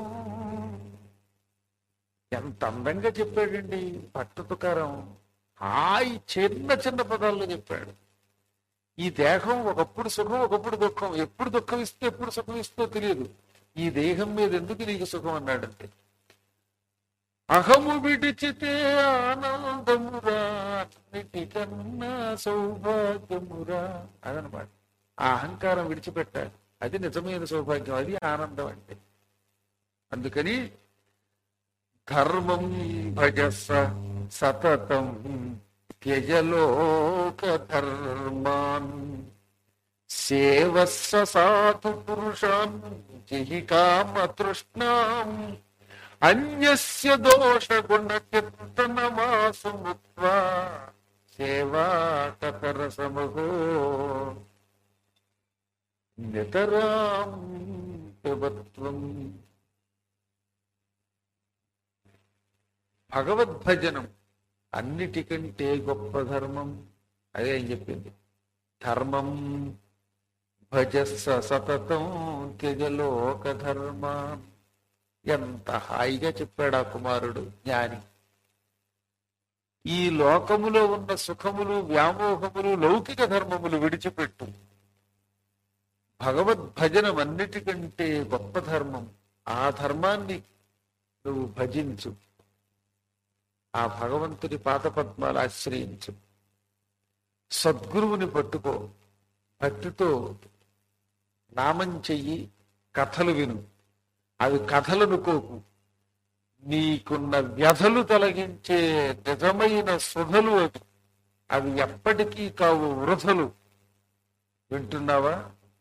ఎంత అందంగా చెప్పాడండి భట్ట తుకారం హాయి చిన్న చిన్న పదాల్లో చెప్పాడు ఈ దేహం ఒకప్పుడు సుఖం ఒకప్పుడు దుఃఖం ఎప్పుడు దుఃఖం ఇస్తే ఎప్పుడు సుఖం ఇస్తో తెలియదు ఈ దేహం మీద ఎందుకు నీకు సుఖం అన్నాడంటే అహము విడిచితే ఆనందమురా అన్నిటికన్నా సౌభాగ్యమురా అదనమాట ఆ అహంకారం విడిచిపెట్టాలి అది నిజమైన సౌభాగ్యం అది ఆనందం అంటే అందుకని ధర్మం భజస సతతం త్యజలోక ధర్మాన్ సేవస్స సాధు పురుషాన్ జహి కామ తృష్ణాం అన్యస్య దోష గుణ కీర్తనమాసు ముక్వా సేవాకర సమహో నితరాం పిబత్వం భగవద్భజనం అన్నిటికంటే గొప్ప ధర్మం అదే అని చెప్పింది ధర్మం భజస్స సతతం త్యజలోక ధర్మ ఎంత హాయిగా చెప్పాడు ఆ కుమారుడు జ్ఞాని ఈ లోకములో ఉన్న సుఖములు వ్యామోహములు లౌకిక ధర్మములు విడిచిపెట్టు భగవద్భజనం అన్నిటికంటే గొప్ప ధర్మం ఆ ధర్మాన్ని నువ్వు భజించు ఆ భగవంతుడి పాదపద్మాలు ఆశ్రయించు సద్గురువుని పట్టుకో భక్తితో నామం చెయ్యి కథలు విను అవి కథలనుకోకు నీకున్న వ్యధలు తొలగించే నిజమైన సుధలు అవి అవి ఎప్పటికీ కావు వృధలు వింటున్నావా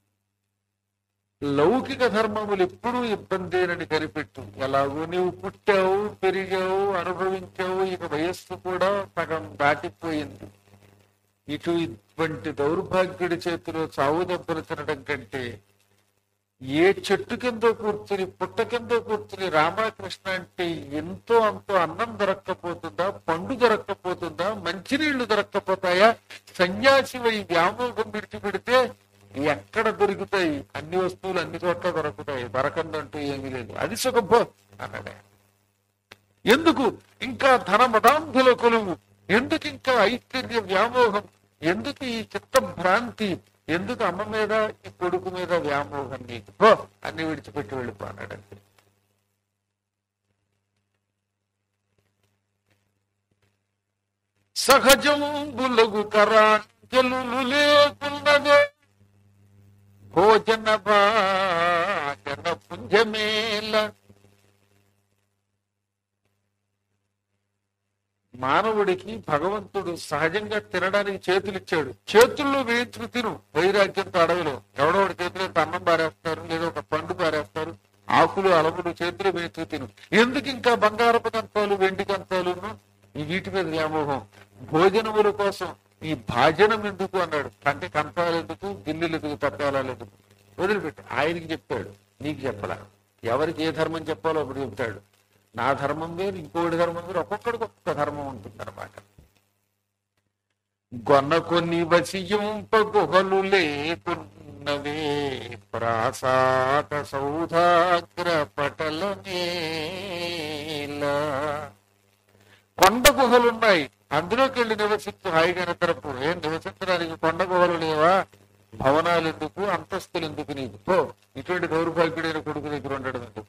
లౌకిక ధర్మములు ఎప్పుడూ ఇబ్బందేనని కనిపెట్టు ఎలాగో నీవు పుట్టావు పెరిగావు అనుభవించావు ఇక వయస్సు కూడా సగం దాటిపోయింది ఇటు ఇటువంటి దౌర్భాగ్యుడి చేతిలో చావు దెబ్బలు తినడం కంటే ఏ చెట్టు కింద కూర్చుని పుట్ట కింద కూర్చుని రామకృష్ణ అంటే ఎంతో అంతో అన్నం దొరక్కపోతుందా తిండి దొరక్కపోతుందా మంచినీళ్లు దొరక్కపోతాయా సన్యాసివై వ్యామోహం విడిచిపెడితే ఎక్కడ దొరుకుతాయి అన్ని వస్తువులు అన్ని చోట్ల దొరుకుతాయి దొరకందంటూ ఏమీ లేదు అది సుఖభో అన్నదే ఎందుకు ఇంకా ధనమదాంధుల కొలువు ఎందుకు ఇంకా ఐశ్వర్య వ్యామోహం ఎందుకు ఈ చిత్త భ్రాంతి ఎందుకు అమ్మ మీద ఈ కొడుకు మీద వ్యామోహం నీకు పో అన్ని విడిచిపెట్టి వెళ్ళిపోన్నాడంటే సహజంబులగు కరాంజలు లేకున్నదే భోజన భాజన పుంజమేల మానవుడికి భగవంతుడు సహజంగా తినడానికి చేతులు ఇచ్చాడు చేతుల్లో వేయించుకు తిను వైరాగ్యంతో అడవిలో ఎవడోడి చేతిలో అన్నం పారేస్తారు లేదా ఒక పండు పారేస్తారు ఆకులు అలములు చేతులు వేయించుకు తిను ఎందుకు ఇంకా బంగారపు కంతాలు వెండి కంతాలును ఈ వీటి మీద వ్యామోహం భోజనముల కోసం ఈ భాజనం ఎందుకు అన్నాడు అంటే కంతాలు ఎందుకు గిన్నెలు ఎందుకు తప్పాలాలు ఎందుకు వదిలిపెట్టు ఆయనకి చెప్పాడు నీకు చెప్పలా ఎవరికి ఏ ధర్మం చెప్పాలో అప్పుడు చెప్తాడు నా ధర్మం వేరు ఇంకోటి ధర్మం వేరు ఒక్కొక్కడికి ఒక్కొక్క ధర్మం ఉంటుంది అనమాట గొన్న కొన్ని వసియింప గుహలు లేకున్నవే ప్రాసాద సౌధాగ్ర పటల కొండ గుహలు ఉన్నాయి అందులోకి వెళ్ళి నివసించు హాయిగా నిద్రపు ఏం నివసించడానికి కొండ గుహలు లేవా భవనాలు ఎందుకు అంతస్తులు ఎందుకు నీకు పో ఇటువంటి దౌర్భాగ్యుడైన కొడుకు దగ్గర ఉండడం ఎందుకు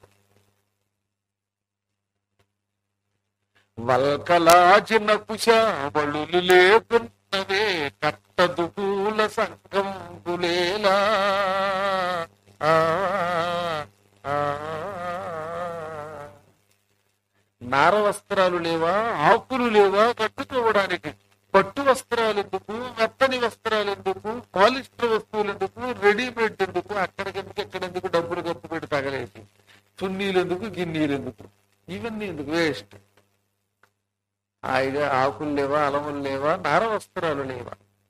వల్కలాచిన కుశాబళులు లేకున్నవే కట్టదుకూల సంగంబులేలా ఆ, ఆ. నార వస్త్రాలు లేవా ఆకులు లేవా కట్టుకోవడానికి పట్టు వస్త్రాలు ఎందుకు మెత్తని వస్త్రాలు ఎందుకు పాలిస్టర్ వస్తువులు ఎందుకు రెడీమేడ్ ఎందుకు అక్కడికెందుకు ఎక్కడెందుకు డబ్బులు ఖర్చు పెట్టి తగలేసి చున్నీలు ఎందుకు గిన్నీలు ఎందుకు ఇవన్నీ ఎందుకు వేస్ట్ హాయిగా ఆకులు లేవా అలములు లేవా నార వస్త్రాలు లేవా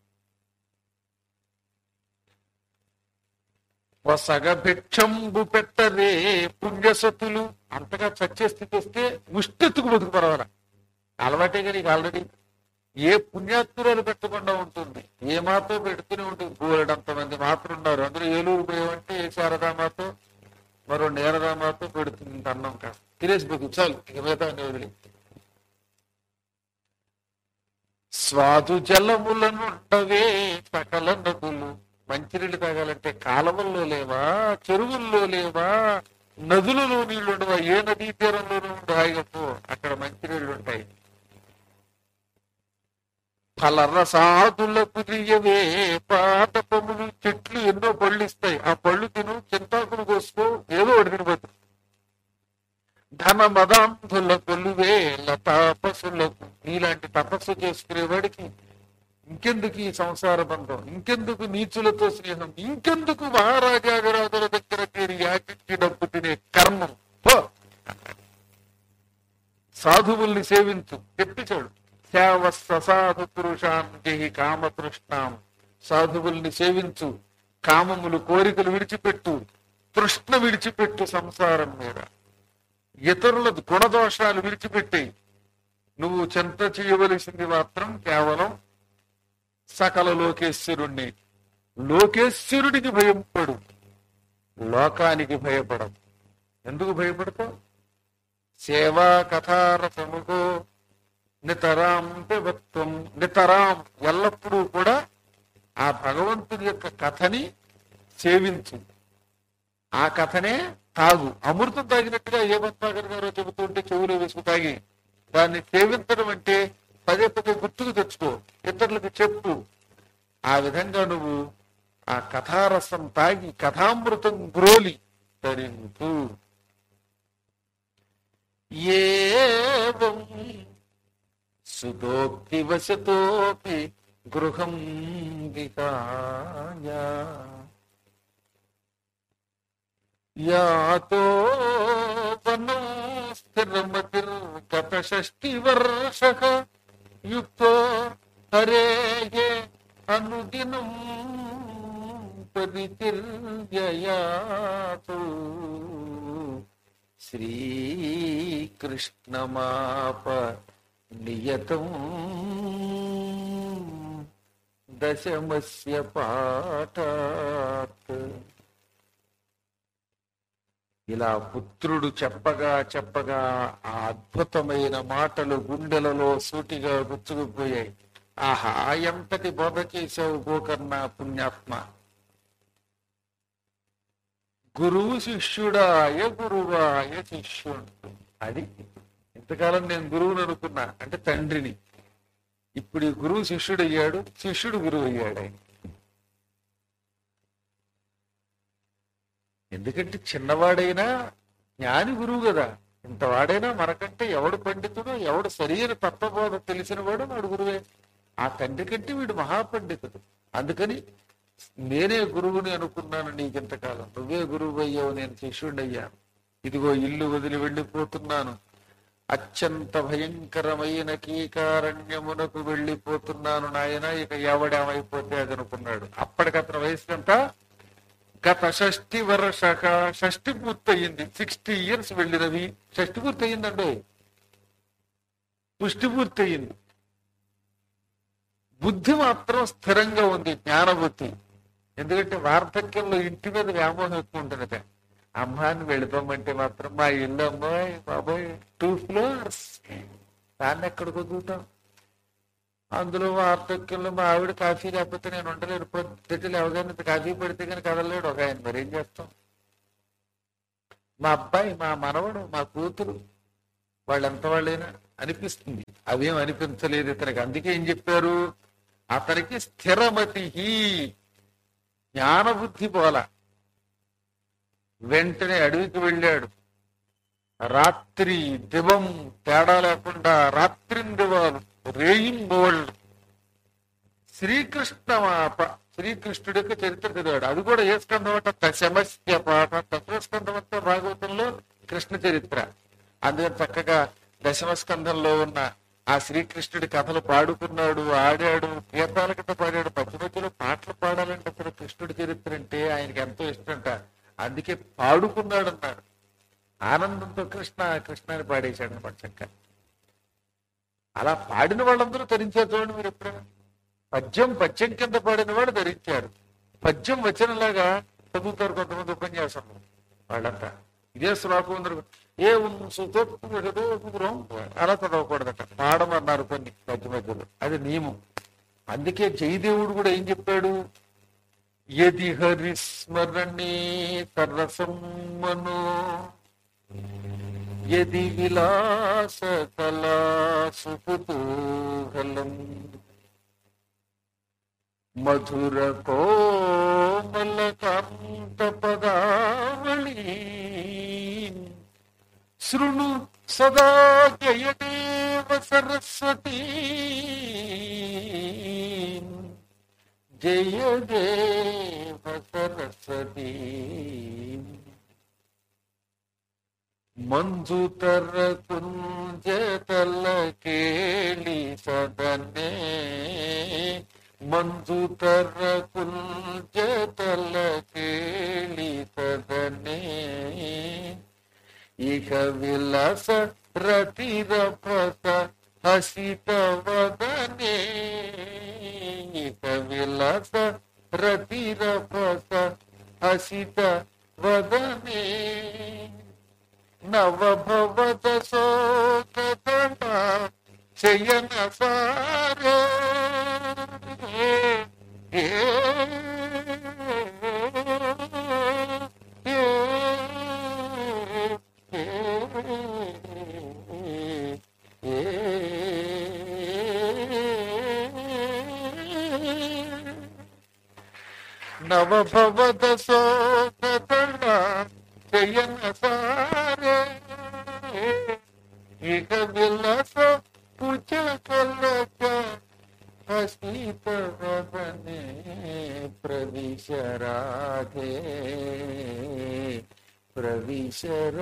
వసగ భిక్షంబు పెట్టరే పుణ్యసతులు అంతగా చచ్చే స్థితి వస్తే ముష్టెత్తుకు బతుకు పర్వాలా అలవాటే కానీ నీకు ఆల్రెడీ ఏ పుణ్యాత్మురాలు పెట్టకుండా ఉంటుంది ఏ మాతో పెడుతూనే ఉంటుంది బోలెడంత మంది మాత్రం ఉన్నారు అందులో ఏలూరు పోయామంటే ఏ శారదామాతో మరో నేరదామాతో పెడుతుంది అన్నం కాదు తినేసి బతుకు చాలు ఇక మిగతా అన్ని వదిలి స్వాదు జలములనుండవే సకల నదులు మంచినీళ్ళు తాగాలంటే కాలవల్లో లేవా చెరువుల్లో లేవా నదులలో నీళ్లు ఉండవా ఏ నదీ తీరంలోనూ ఉండు హాయిగా పో అక్కడ మంచినీళ్ళు ఉంటాయి ఫలరసాదులకు తీయవే పాటపములు చెట్లు ఎన్నో పళ్ళు ఇస్తాయి ఆ పళ్ళు తిను చింతాకులు కోసుకో ఏదో ఒకటి తినబోతు ధన మదాంధుల కొలువే లతాపసులకు నీలాంటి తపస్సు చేసుకునేవాడికి ఇంకెందుకు ఈ సంసార బంధం ఇంకెందుకు నీచులతో స్నేహం ఇంకెందుకు మహారాజాగరాజుల దగ్గర చేరి యాకించి డబ్బు తినే కర్మం పో సాధువుల్ని సేవించు చెప్పించాడు సేవ ససాధు పురుషాన్ జహి కామతృష్ణాం సాధువుల్ని సేవించు కామములు కోరికలు విడిచిపెట్టు తృష్ణ విడిచిపెట్టు సంసారం మీద ఇతరుల గుణదోషాలు విడిచిపెట్టి నువ్వు చెంత చేయవలసింది మాత్రం కేవలం సకల లోకేశ్వరుణ్ణి లోకేశ్వరుడికి భయపడు లోకానికి భయపడం ఎందుకు భయపడతావు సేవా కథారసముగో నితరాం పిబత్వం నితరాం ఎల్లప్పుడూ కూడా ఆ భగవంతుని యొక్క కథని సేవించు ఆ కథనే తాగు అమృతం తాగినట్టుగా ఏ భక్తాగర్ గారో చెబుతుంటే చెవులో వేసుకు తాగి దాన్ని సేవించడం అంటే పదే పదే గుర్తుకు తెచ్చుకో ఇతరులకు చెప్పు ఆ విధంగా నువ్వు ఆ కథారసం తాగి కథామృతం గ్రోలి తరింపు ఏవం సుతోక్తి వశతోపి గృహం విహాయ యాతో వనం స్థిరమతిర్గత షష్టి వర్ష యుక్తో హరేగే అనుదినం పరితిర్యయాతు శ్రీకృష్ణమాప నియతం దశమస్య పాఠాత్ ఇలా పుత్రుడు చెప్పగా చెప్పగా ఆ అద్భుతమైన మాటలు గుండెలలో సూటిగా గుచ్చుకుపోయాయి ఆహా ఎంతటి బోధ చేశావు గోకర్ణ పుణ్యాత్మ గురువు శిష్యుడా ఏ గురువా ఏ శిష్యుడు అది ఇంతకాలం నేను గురువుని అనుకున్నా అంటే తండ్రిని ఇప్పుడు ఈ గురువు శిష్యుడు అయ్యాడు శిష్యుడు గురువు అయ్యాడు ఆయన ఎందుకంటే చిన్నవాడైనా జ్ఞాని గురువు కదా ఇంతవాడైనా మనకంటే ఎవడు పండితుడు ఎవడు సరైన తత్వబోధ తెలిసిన వాడు వాడు గురువే ఆ తండ్రి కంటే వీడు మహాపండితుడు అందుకని నేనే గురువుని అనుకున్నాను నీకింతకాలం నువ్వే గురువు అయ్యావు నేను శిష్యుడిని అయ్యాను ఇదిగో ఇల్లు వదిలి వెళ్ళిపోతున్నాను అత్యంత భయంకరమైన కీకారణ్యమునకు వెళ్ళిపోతున్నాను నాయన ఇక ఎవడేమైపోతే అది అనుకున్నాడు అప్పటికతను వయసు ఎంత గత షష్ఠి వర్షక షష్ఠి పూర్తయింది సిక్స్టీ ఇయర్స్ వెళ్ళినవి షష్ఠి పూర్తయిందండి పుష్టి పూర్తయింది బుద్ధి మాత్రం స్థిరంగా ఉంది జ్ఞానబుద్ధి ఎందుకంటే వార్ధక్యంలో ఇంటి మీద వ్యామోహం ఎక్కువ ఉంటుంది అమ్మాని వెళ్ళిపోమంటే మాత్రం మా ఇల్లు అమ్మాయి బాబాయ్ టూ ఫ్లోర్స్ దాన్ని ఎక్కడ కుదురుతాం అందులో వార్ధక్యంలో మా ఆవిడ కాఫీ లేకపోతే నేను ఉండలేను పొద్దుటి ఎవరికైనా కాఫీ పెడితే కానీ కదలలేడు ఒక ఆయన మరి ఏం చేస్తాం మా అబ్బాయి మా మనవడు మా కూతురు వాళ్ళు ఎంత వాళ్ళైనా అనిపిస్తుంది అవేం అనిపించలేదు ఇతనికి అందుకే ఏం చెప్పారు అతనికి స్థిరమతి జ్ఞానబుద్ధి పోల వెంటనే అడవికి వెళ్ళాడు రాత్రి దివం తేడా లేకుండా రాత్రిందివాలు రేయింబోళ్ళు శ్రీకృష్ణ మాప శ్రీకృష్ణుడి యొక్క చరిత్ర చదివాడు అది కూడా ఏ స్కంధం అంటే దశమస్య పాట దశమ స్కంధం అంతా భాగవతంలో కృష్ణ చరిత్ర అందుకని చక్కగా దశమ స్కంధంలో ఉన్న ఆ శ్రీకృష్ణుడి కథలు పాడుకున్నాడు ఆడాడు కీర్తాల కింద పాడాడు మధ్య మధ్యలో పాటలు పాడాలంటే అసలు కృష్ణుడి చరిత్ర అంటే ఆయనకి ఎంతో ఇష్టంట అందుకే పాడుకున్నాడు అన్నాడు ఆనందంతో కృష్ణ కృష్ణ అని పాడేశాడు అనమాట చక్కగా అలా పాడిన వాళ్ళందరూ ధరించారు చూడండి మీరు ఎప్పుడైనా పద్యం పద్యం కింద పాడిన వాడు ధరించారు పద్యం వచనలాగా చదువుతారు కొంతమంది ఉపన్యాసం వాళ్ళంతా ఇదే శ్లోకం ఉందరు ఏ సుతోపురం అలా చదవకూడదట పాడమన్నారు కొన్ని మధ్య మధ్యలో అది నియమం అందుకే జయదేవుడు కూడా ఏం చెప్పాడు యది హరిస్మరణే సరసమ్మనో యది విలాస కళా సుకుతూహలం మధుర కోమల కాంత పదావళి శృణు సదా జయదేవ సరస్వతి జయదేవ సరస్వతి మంజుతర కుంజతల కేళి సదనే మంజుతర కుంజతల కేళి సదనే ఇక విలస రతిరపస హసిత వదనే ఇక విలస రతిరపస హసిత వదనే నవభవత శోకతమ శయన సారే ఏ, ఏ, ఏ, ఏ. నవభవత శోకతణ శయన సారే ఇక విలస పుచ కలక హసిత వదనే ప్రవిశ రాధే ప్రవిశ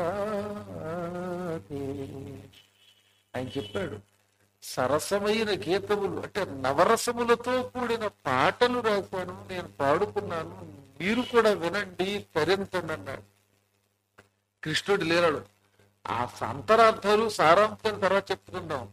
రాధే ఆయన చెప్పాడు సరసమైన గీతములు అంటే నవరసములతో కూడిన పాటలు రాశాను నేను పాడుకున్నాను మీరు కూడా వినండి తరించండి అన్నాడు కృష్ణుడి లీలలు ఆ అంతరార్థాలు సారాంశాలు తర్వాత చెప్పుకుందాం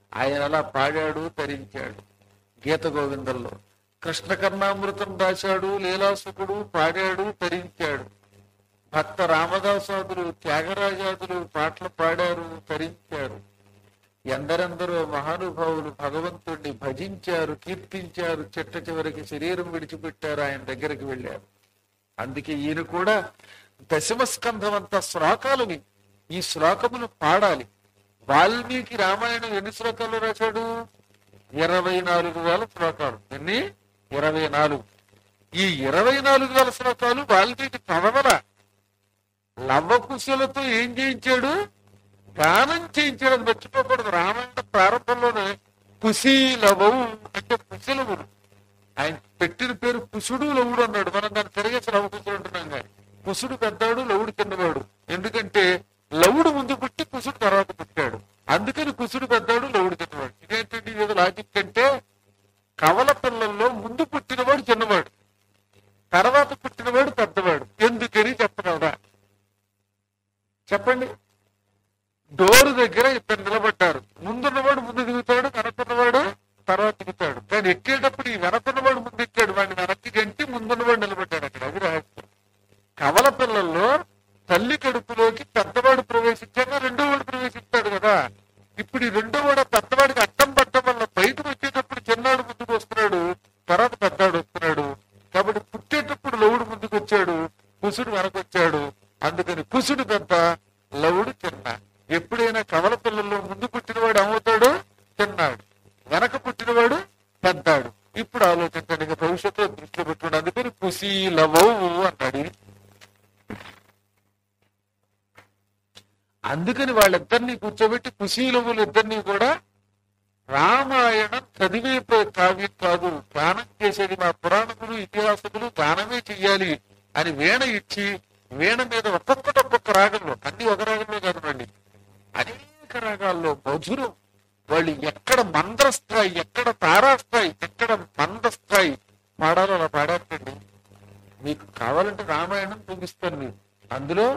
ఆయన అలా పాడాడు తరించాడు గీత గోవిందంలో కృష్ణ కర్ణామృతం రాశాడు లీలాసుకుడు పాడాడు తరించాడు భక్త రామదాసాదులు త్యాగరాజాదులు పాటలు పాడారు తరించారు ఎందరెందరో మహానుభావులు భగవంతుణ్ణి భజించారు కీర్తించారు చిట్ట చివరికి శరీరం విడిచిపెట్టారు ఆయన దగ్గరికి వెళ్ళారు అందుకే ఈయన కూడా దశమ స్కంధం అంత శ్లోకాలని ఈ శ్లోకములు పాడాలి వాల్మీకి రామాయణం ఎన్ని శ్లోకాలు రాశాడు ఇరవై నాలుగు వేల శ్లోకాలు ఎన్ని ఇరవై నాలుగు ఈ ఇరవై నాలుగు వేల శ్లోకాలు వాల్మీకి చదవల లవ్వకుశలతో ఏం చేయించాడు గానం చేయించాడు అది మర్చిపోకూడదు రామాయణ ప్రారంభంలోనే కుశీలవవు అంటే కుశలవులు ఆయన పెట్టిన పేరు కుశుడు లవుడు అన్నాడు మనం దాన్ని తిరగేసి లవకుశుడు అంటున్నాం కానీ కుశుడు పెద్దాడు లవుడు చిన్నవాడు ఎందుకంటే లవుడు ముందు పుట్టి కుశుడు తర్వాత పుట్టాడు అందుకని కుశుడు పెద్దాడు లవుడు చిన్నవాడు ఇదేంటండి ఏదో లాజిక్ అంటే కవల పిల్లల్లో ముందు పుట్టినవాడు చిన్నవాడు తర్వాత పుట్టినవాడు పెద్దవాడు ఎందుకని చెప్పగలరా చెప్పండి డోరు దగ్గర ఇద్దరు నిలబడ్డారు ముందున్నవాడు ముందు దిగుతాడు వెనకున్నవాడు తర్వాత దిగుతాడు కానీ ఎక్కేటప్పుడు ఈ వెనకున్నవాడు ముందు ఎక్కాడు వాడిని వెనక్కి గంటి ముందున్నవాడు నిలబడ్డాడు అక్కడ అది రహస్యం కవల పిల్లల్లో తల్లి కడుపులోకి పెద్దవాడు ప్రవేశించాక రెండో వాడు ప్రవేశిస్తాడు కదా ఇప్పుడు ఈ రెండో వాడు ఆ పెద్దవాడికి అడ్డం పట్టడం వల్ల బయటకు వచ్చేటప్పుడు చిన్నాడు ముందుకు వస్తున్నాడు తర్వాత పెద్దవాడు వస్తున్నాడు కాబట్టి పుట్టేటప్పుడు లవుడు ముందుకు వచ్చాడు కుసుడు వెనకొచ్చాడు అందుకని కుసుడు పెద్ద లవుడు చిన్న ఎప్పుడైనా కవల పిల్లల్లో ముందు పుట్టినవాడు ఏమవుతాడు చిన్నాడు వెనక పుట్టినవాడు పెద్దాడు ఇప్పుడు ఆలోచించండి ఇక భవిష్యత్తులో దృష్టిలో పెట్టుకోండి అందుకని కుసి లవవు అన్నాడు అందుకని వాళ్ళిద్దరినీ కూర్చోబెట్టి కుశీలవులు ఇద్దరినీ కూడా రామాయణం చదివే ప్ర- కావ్యం కాదు గానం చేసేది మా పురాణకులు ఇతిహాసకులు గానమే చెయ్యాలి అని వీణ ఇచ్చి వీణ మీద ఒక్కొక్కటి ఒక్కొక్క రాగంలో అన్ని ఒక రాగంలో కాదు మళ్ళీ అనేక రాగాల్లో మధురం వాళ్ళు ఎక్కడ మంద్రస్థాయి ఎక్కడ తారాస్థాయి ఎక్కడ మందస్థాయి పాడాలో అలా పాడారండి మీకు కావాలంటే రామాయణం చూపిస్తాను మీకు అందులో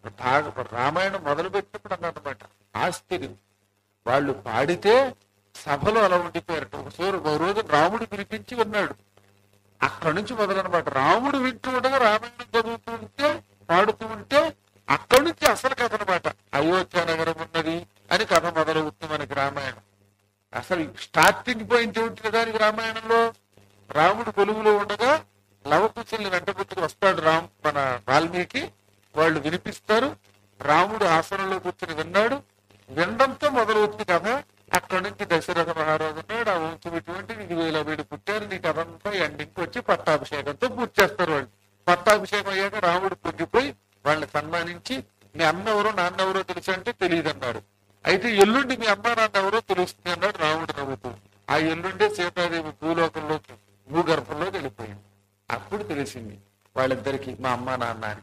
భాగ రామాయణం మొదలు పెట్టినప్పుడు అన్నమాట ఆశ్చర్యం వాళ్ళు పాడితే సభలో అలా ఉండిపోయారట ఒకసారి ఒక రోజు రాముడు పిలిపించి విన్నాడు అక్కడి నుంచి మొదలనమాట రాముడు వింటూ ఉండగా రామాయణం చదువుతూ ఉంటే పాడుతూ ఉంటే అక్కడి నుంచి అసలు కథ అనమాట అయోధ్య నగరం ఉన్నది అని కథ మొదలవుతుంది మనకి రామాయణం అసలు స్టార్టింగ్ పాయింట్ ఏమిటి దానికి రామాయణంలో రాముడు కొలువులో ఉండగా లవకుశల్ని వెంటబెట్టుకు వస్తాడు రామ్ మన వాల్మీకి వాళ్ళు వినిపిస్తారు రాముడు ఆసనంలో కూర్చొని విన్నాడు వినడంతో మొదలవుతుంది కథ అక్కడి నుంచి దశరథ మహారాజు ఉన్నాడు ఆ వంశం ఇటువంటి నీకు వేల వీడు పుట్టారు నీకు అదంతా ఎండింగ్కి వచ్చి పట్టాభిషేకంతో పూర్తి చేస్తారు వాళ్ళు పట్టాభిషేకం అయ్యాక రాముడు పొంగిపోయి వాళ్ళని సన్మానించి మీ అన్న ఎవరో నాన్న ఎవరో తెలుసు అంటే తెలియదు అన్నారు అయితే ఎల్లుండి మీ అమ్మ నాన్న ఎవరో తెలుస్తుంది అన్నాడు రాముడు నవ్వుతూ ఆ ఎల్లుండే సీతాదేవి భూలోకంలోకి భూగర్భంలోకి వెళ్ళిపోయింది అప్పుడు తెలిసింది వాళ్ళిద్దరికి మా అమ్మ నాన్న అని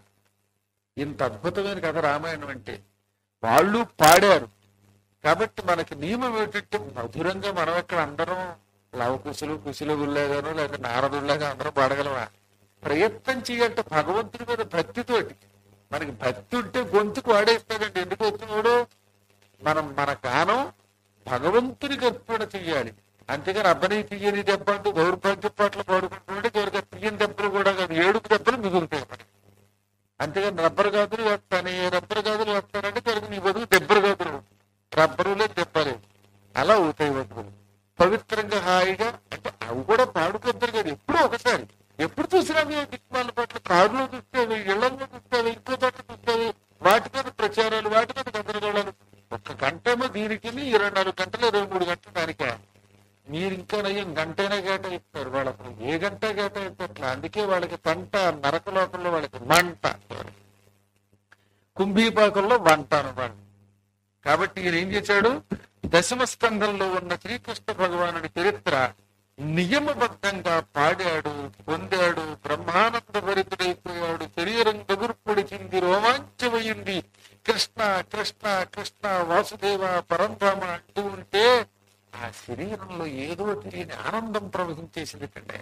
ఇంత అద్భుతమైన కథ రామాయణం అంటే వాళ్ళు పాడారు కాబట్టి మనకి నియమం ఏంటంటే మధురంగా మనం ఎక్కడ అందరం లవకుశులు కుశులుగుల్లాగాను లేక నారదుల్లాగా అందరం పాడగలమా ప్రయత్నం చేయాలంటే భగవంతుడి మీద భక్తితోటి మనకి భక్తి ఉంటే గొంతుకు వాడేస్తాడండి ఎందుకు వచ్చినాడు మనం మన గానం భగవంతునికి అర్పణ చెయ్యాలి అంతేగాని అబ్బని తీయని దెబ్బ అంటూ దౌర్భాగ్య పాటలు పాడుకుంటుంటే చివరికి ఆ తీయని దెబ్బలు కూడా కాదు ఏడుపు దెబ్బలు మిగులుతాయి మనకి అంతేగాని రబ్బర్ గాజులు వేస్తాను రబ్బర్ గాజులు వేస్తానంటే చివరికి నీ బదులు దెబ్బలు గాజులు రబ్బరులే దెబ్బలే అలా అవుతాయి బతుకులు పవిత్రంగా హాయిగా అంటే అవి కూడా పాడుకొద్దరు కదా ఎప్పుడో ఒకసారి ఎప్పుడు చూసినా మీ దిక్మాల పట్ల కారులో చూస్తేవి ఇళ్లలో చూస్తేవి ఇంకో చోట్ల చూస్తేవి వాటి మీద ప్రచారాలు వాటి మీద గందరగోళాలు ఒక్క గంటేమో దీనికి ఇరవై నాలుగు గంటలు ఇరవై మూడు గంటలు దానికే మీరు ఇంకా నయ్యం గంటైనా కేటాయిస్తారు వాళ్ళకు ఏ గంట కేటాయిస్తారు అందుకే వాళ్ళకి పంట నరక లోకంలో వాళ్ళకి మంట కుంభీపాకంలో వంట అనమాట కాబట్టి ఈయన ఏం చేశాడు దశమ స్కంధంలో ఉన్న శ్రీకృష్ణ భగవానుడి చరిత్ర నియమబద్ధంగా పాడాడు పొందాడు బ్రహ్మానంద భరితుడైపోయాడు శరీరం గగుర్పొడిచింది రోమాంచమైంది కృష్ణ కృష్ణ కృష్ణ వాసుదేవ పరంధామ అంటూ ఉంటే ఆ శరీరంలో ఏదో తెలియని ఆనందం ప్రవహించేసింది కండి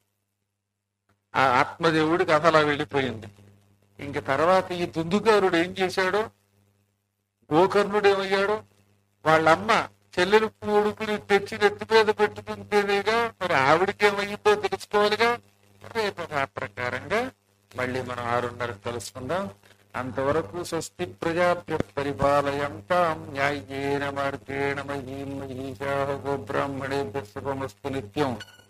ఆ ఆత్మదేవుడి కథ అలా వెళ్ళిపోయింది ఇంక తర్వాత ఈ దుందుకారుడు ఏం చేశాడో గోకర్ణుడు ఏమయ్యాడో వాళ్ళమ్మ చెల్లెలు కొడుకుని తెచ్చి నెత్తి మీద పెట్టుకుంటేనేగా మరి ఆవిడకి ఏమయ్యిందో తెలుసుకోవాలిగా రేపు ఆ ప్రకారంగా మళ్ళీ మనం ఆరున్నరకు కలుసుకుందాం అంతవరకు స్వస్తి ప్రజాభ్య పరిపాలయంతాం న్యాయేన మార్గేణ మహీం మహీషా గోబ్రాహ్మణేభ్య శుభమస్తు నిత్యం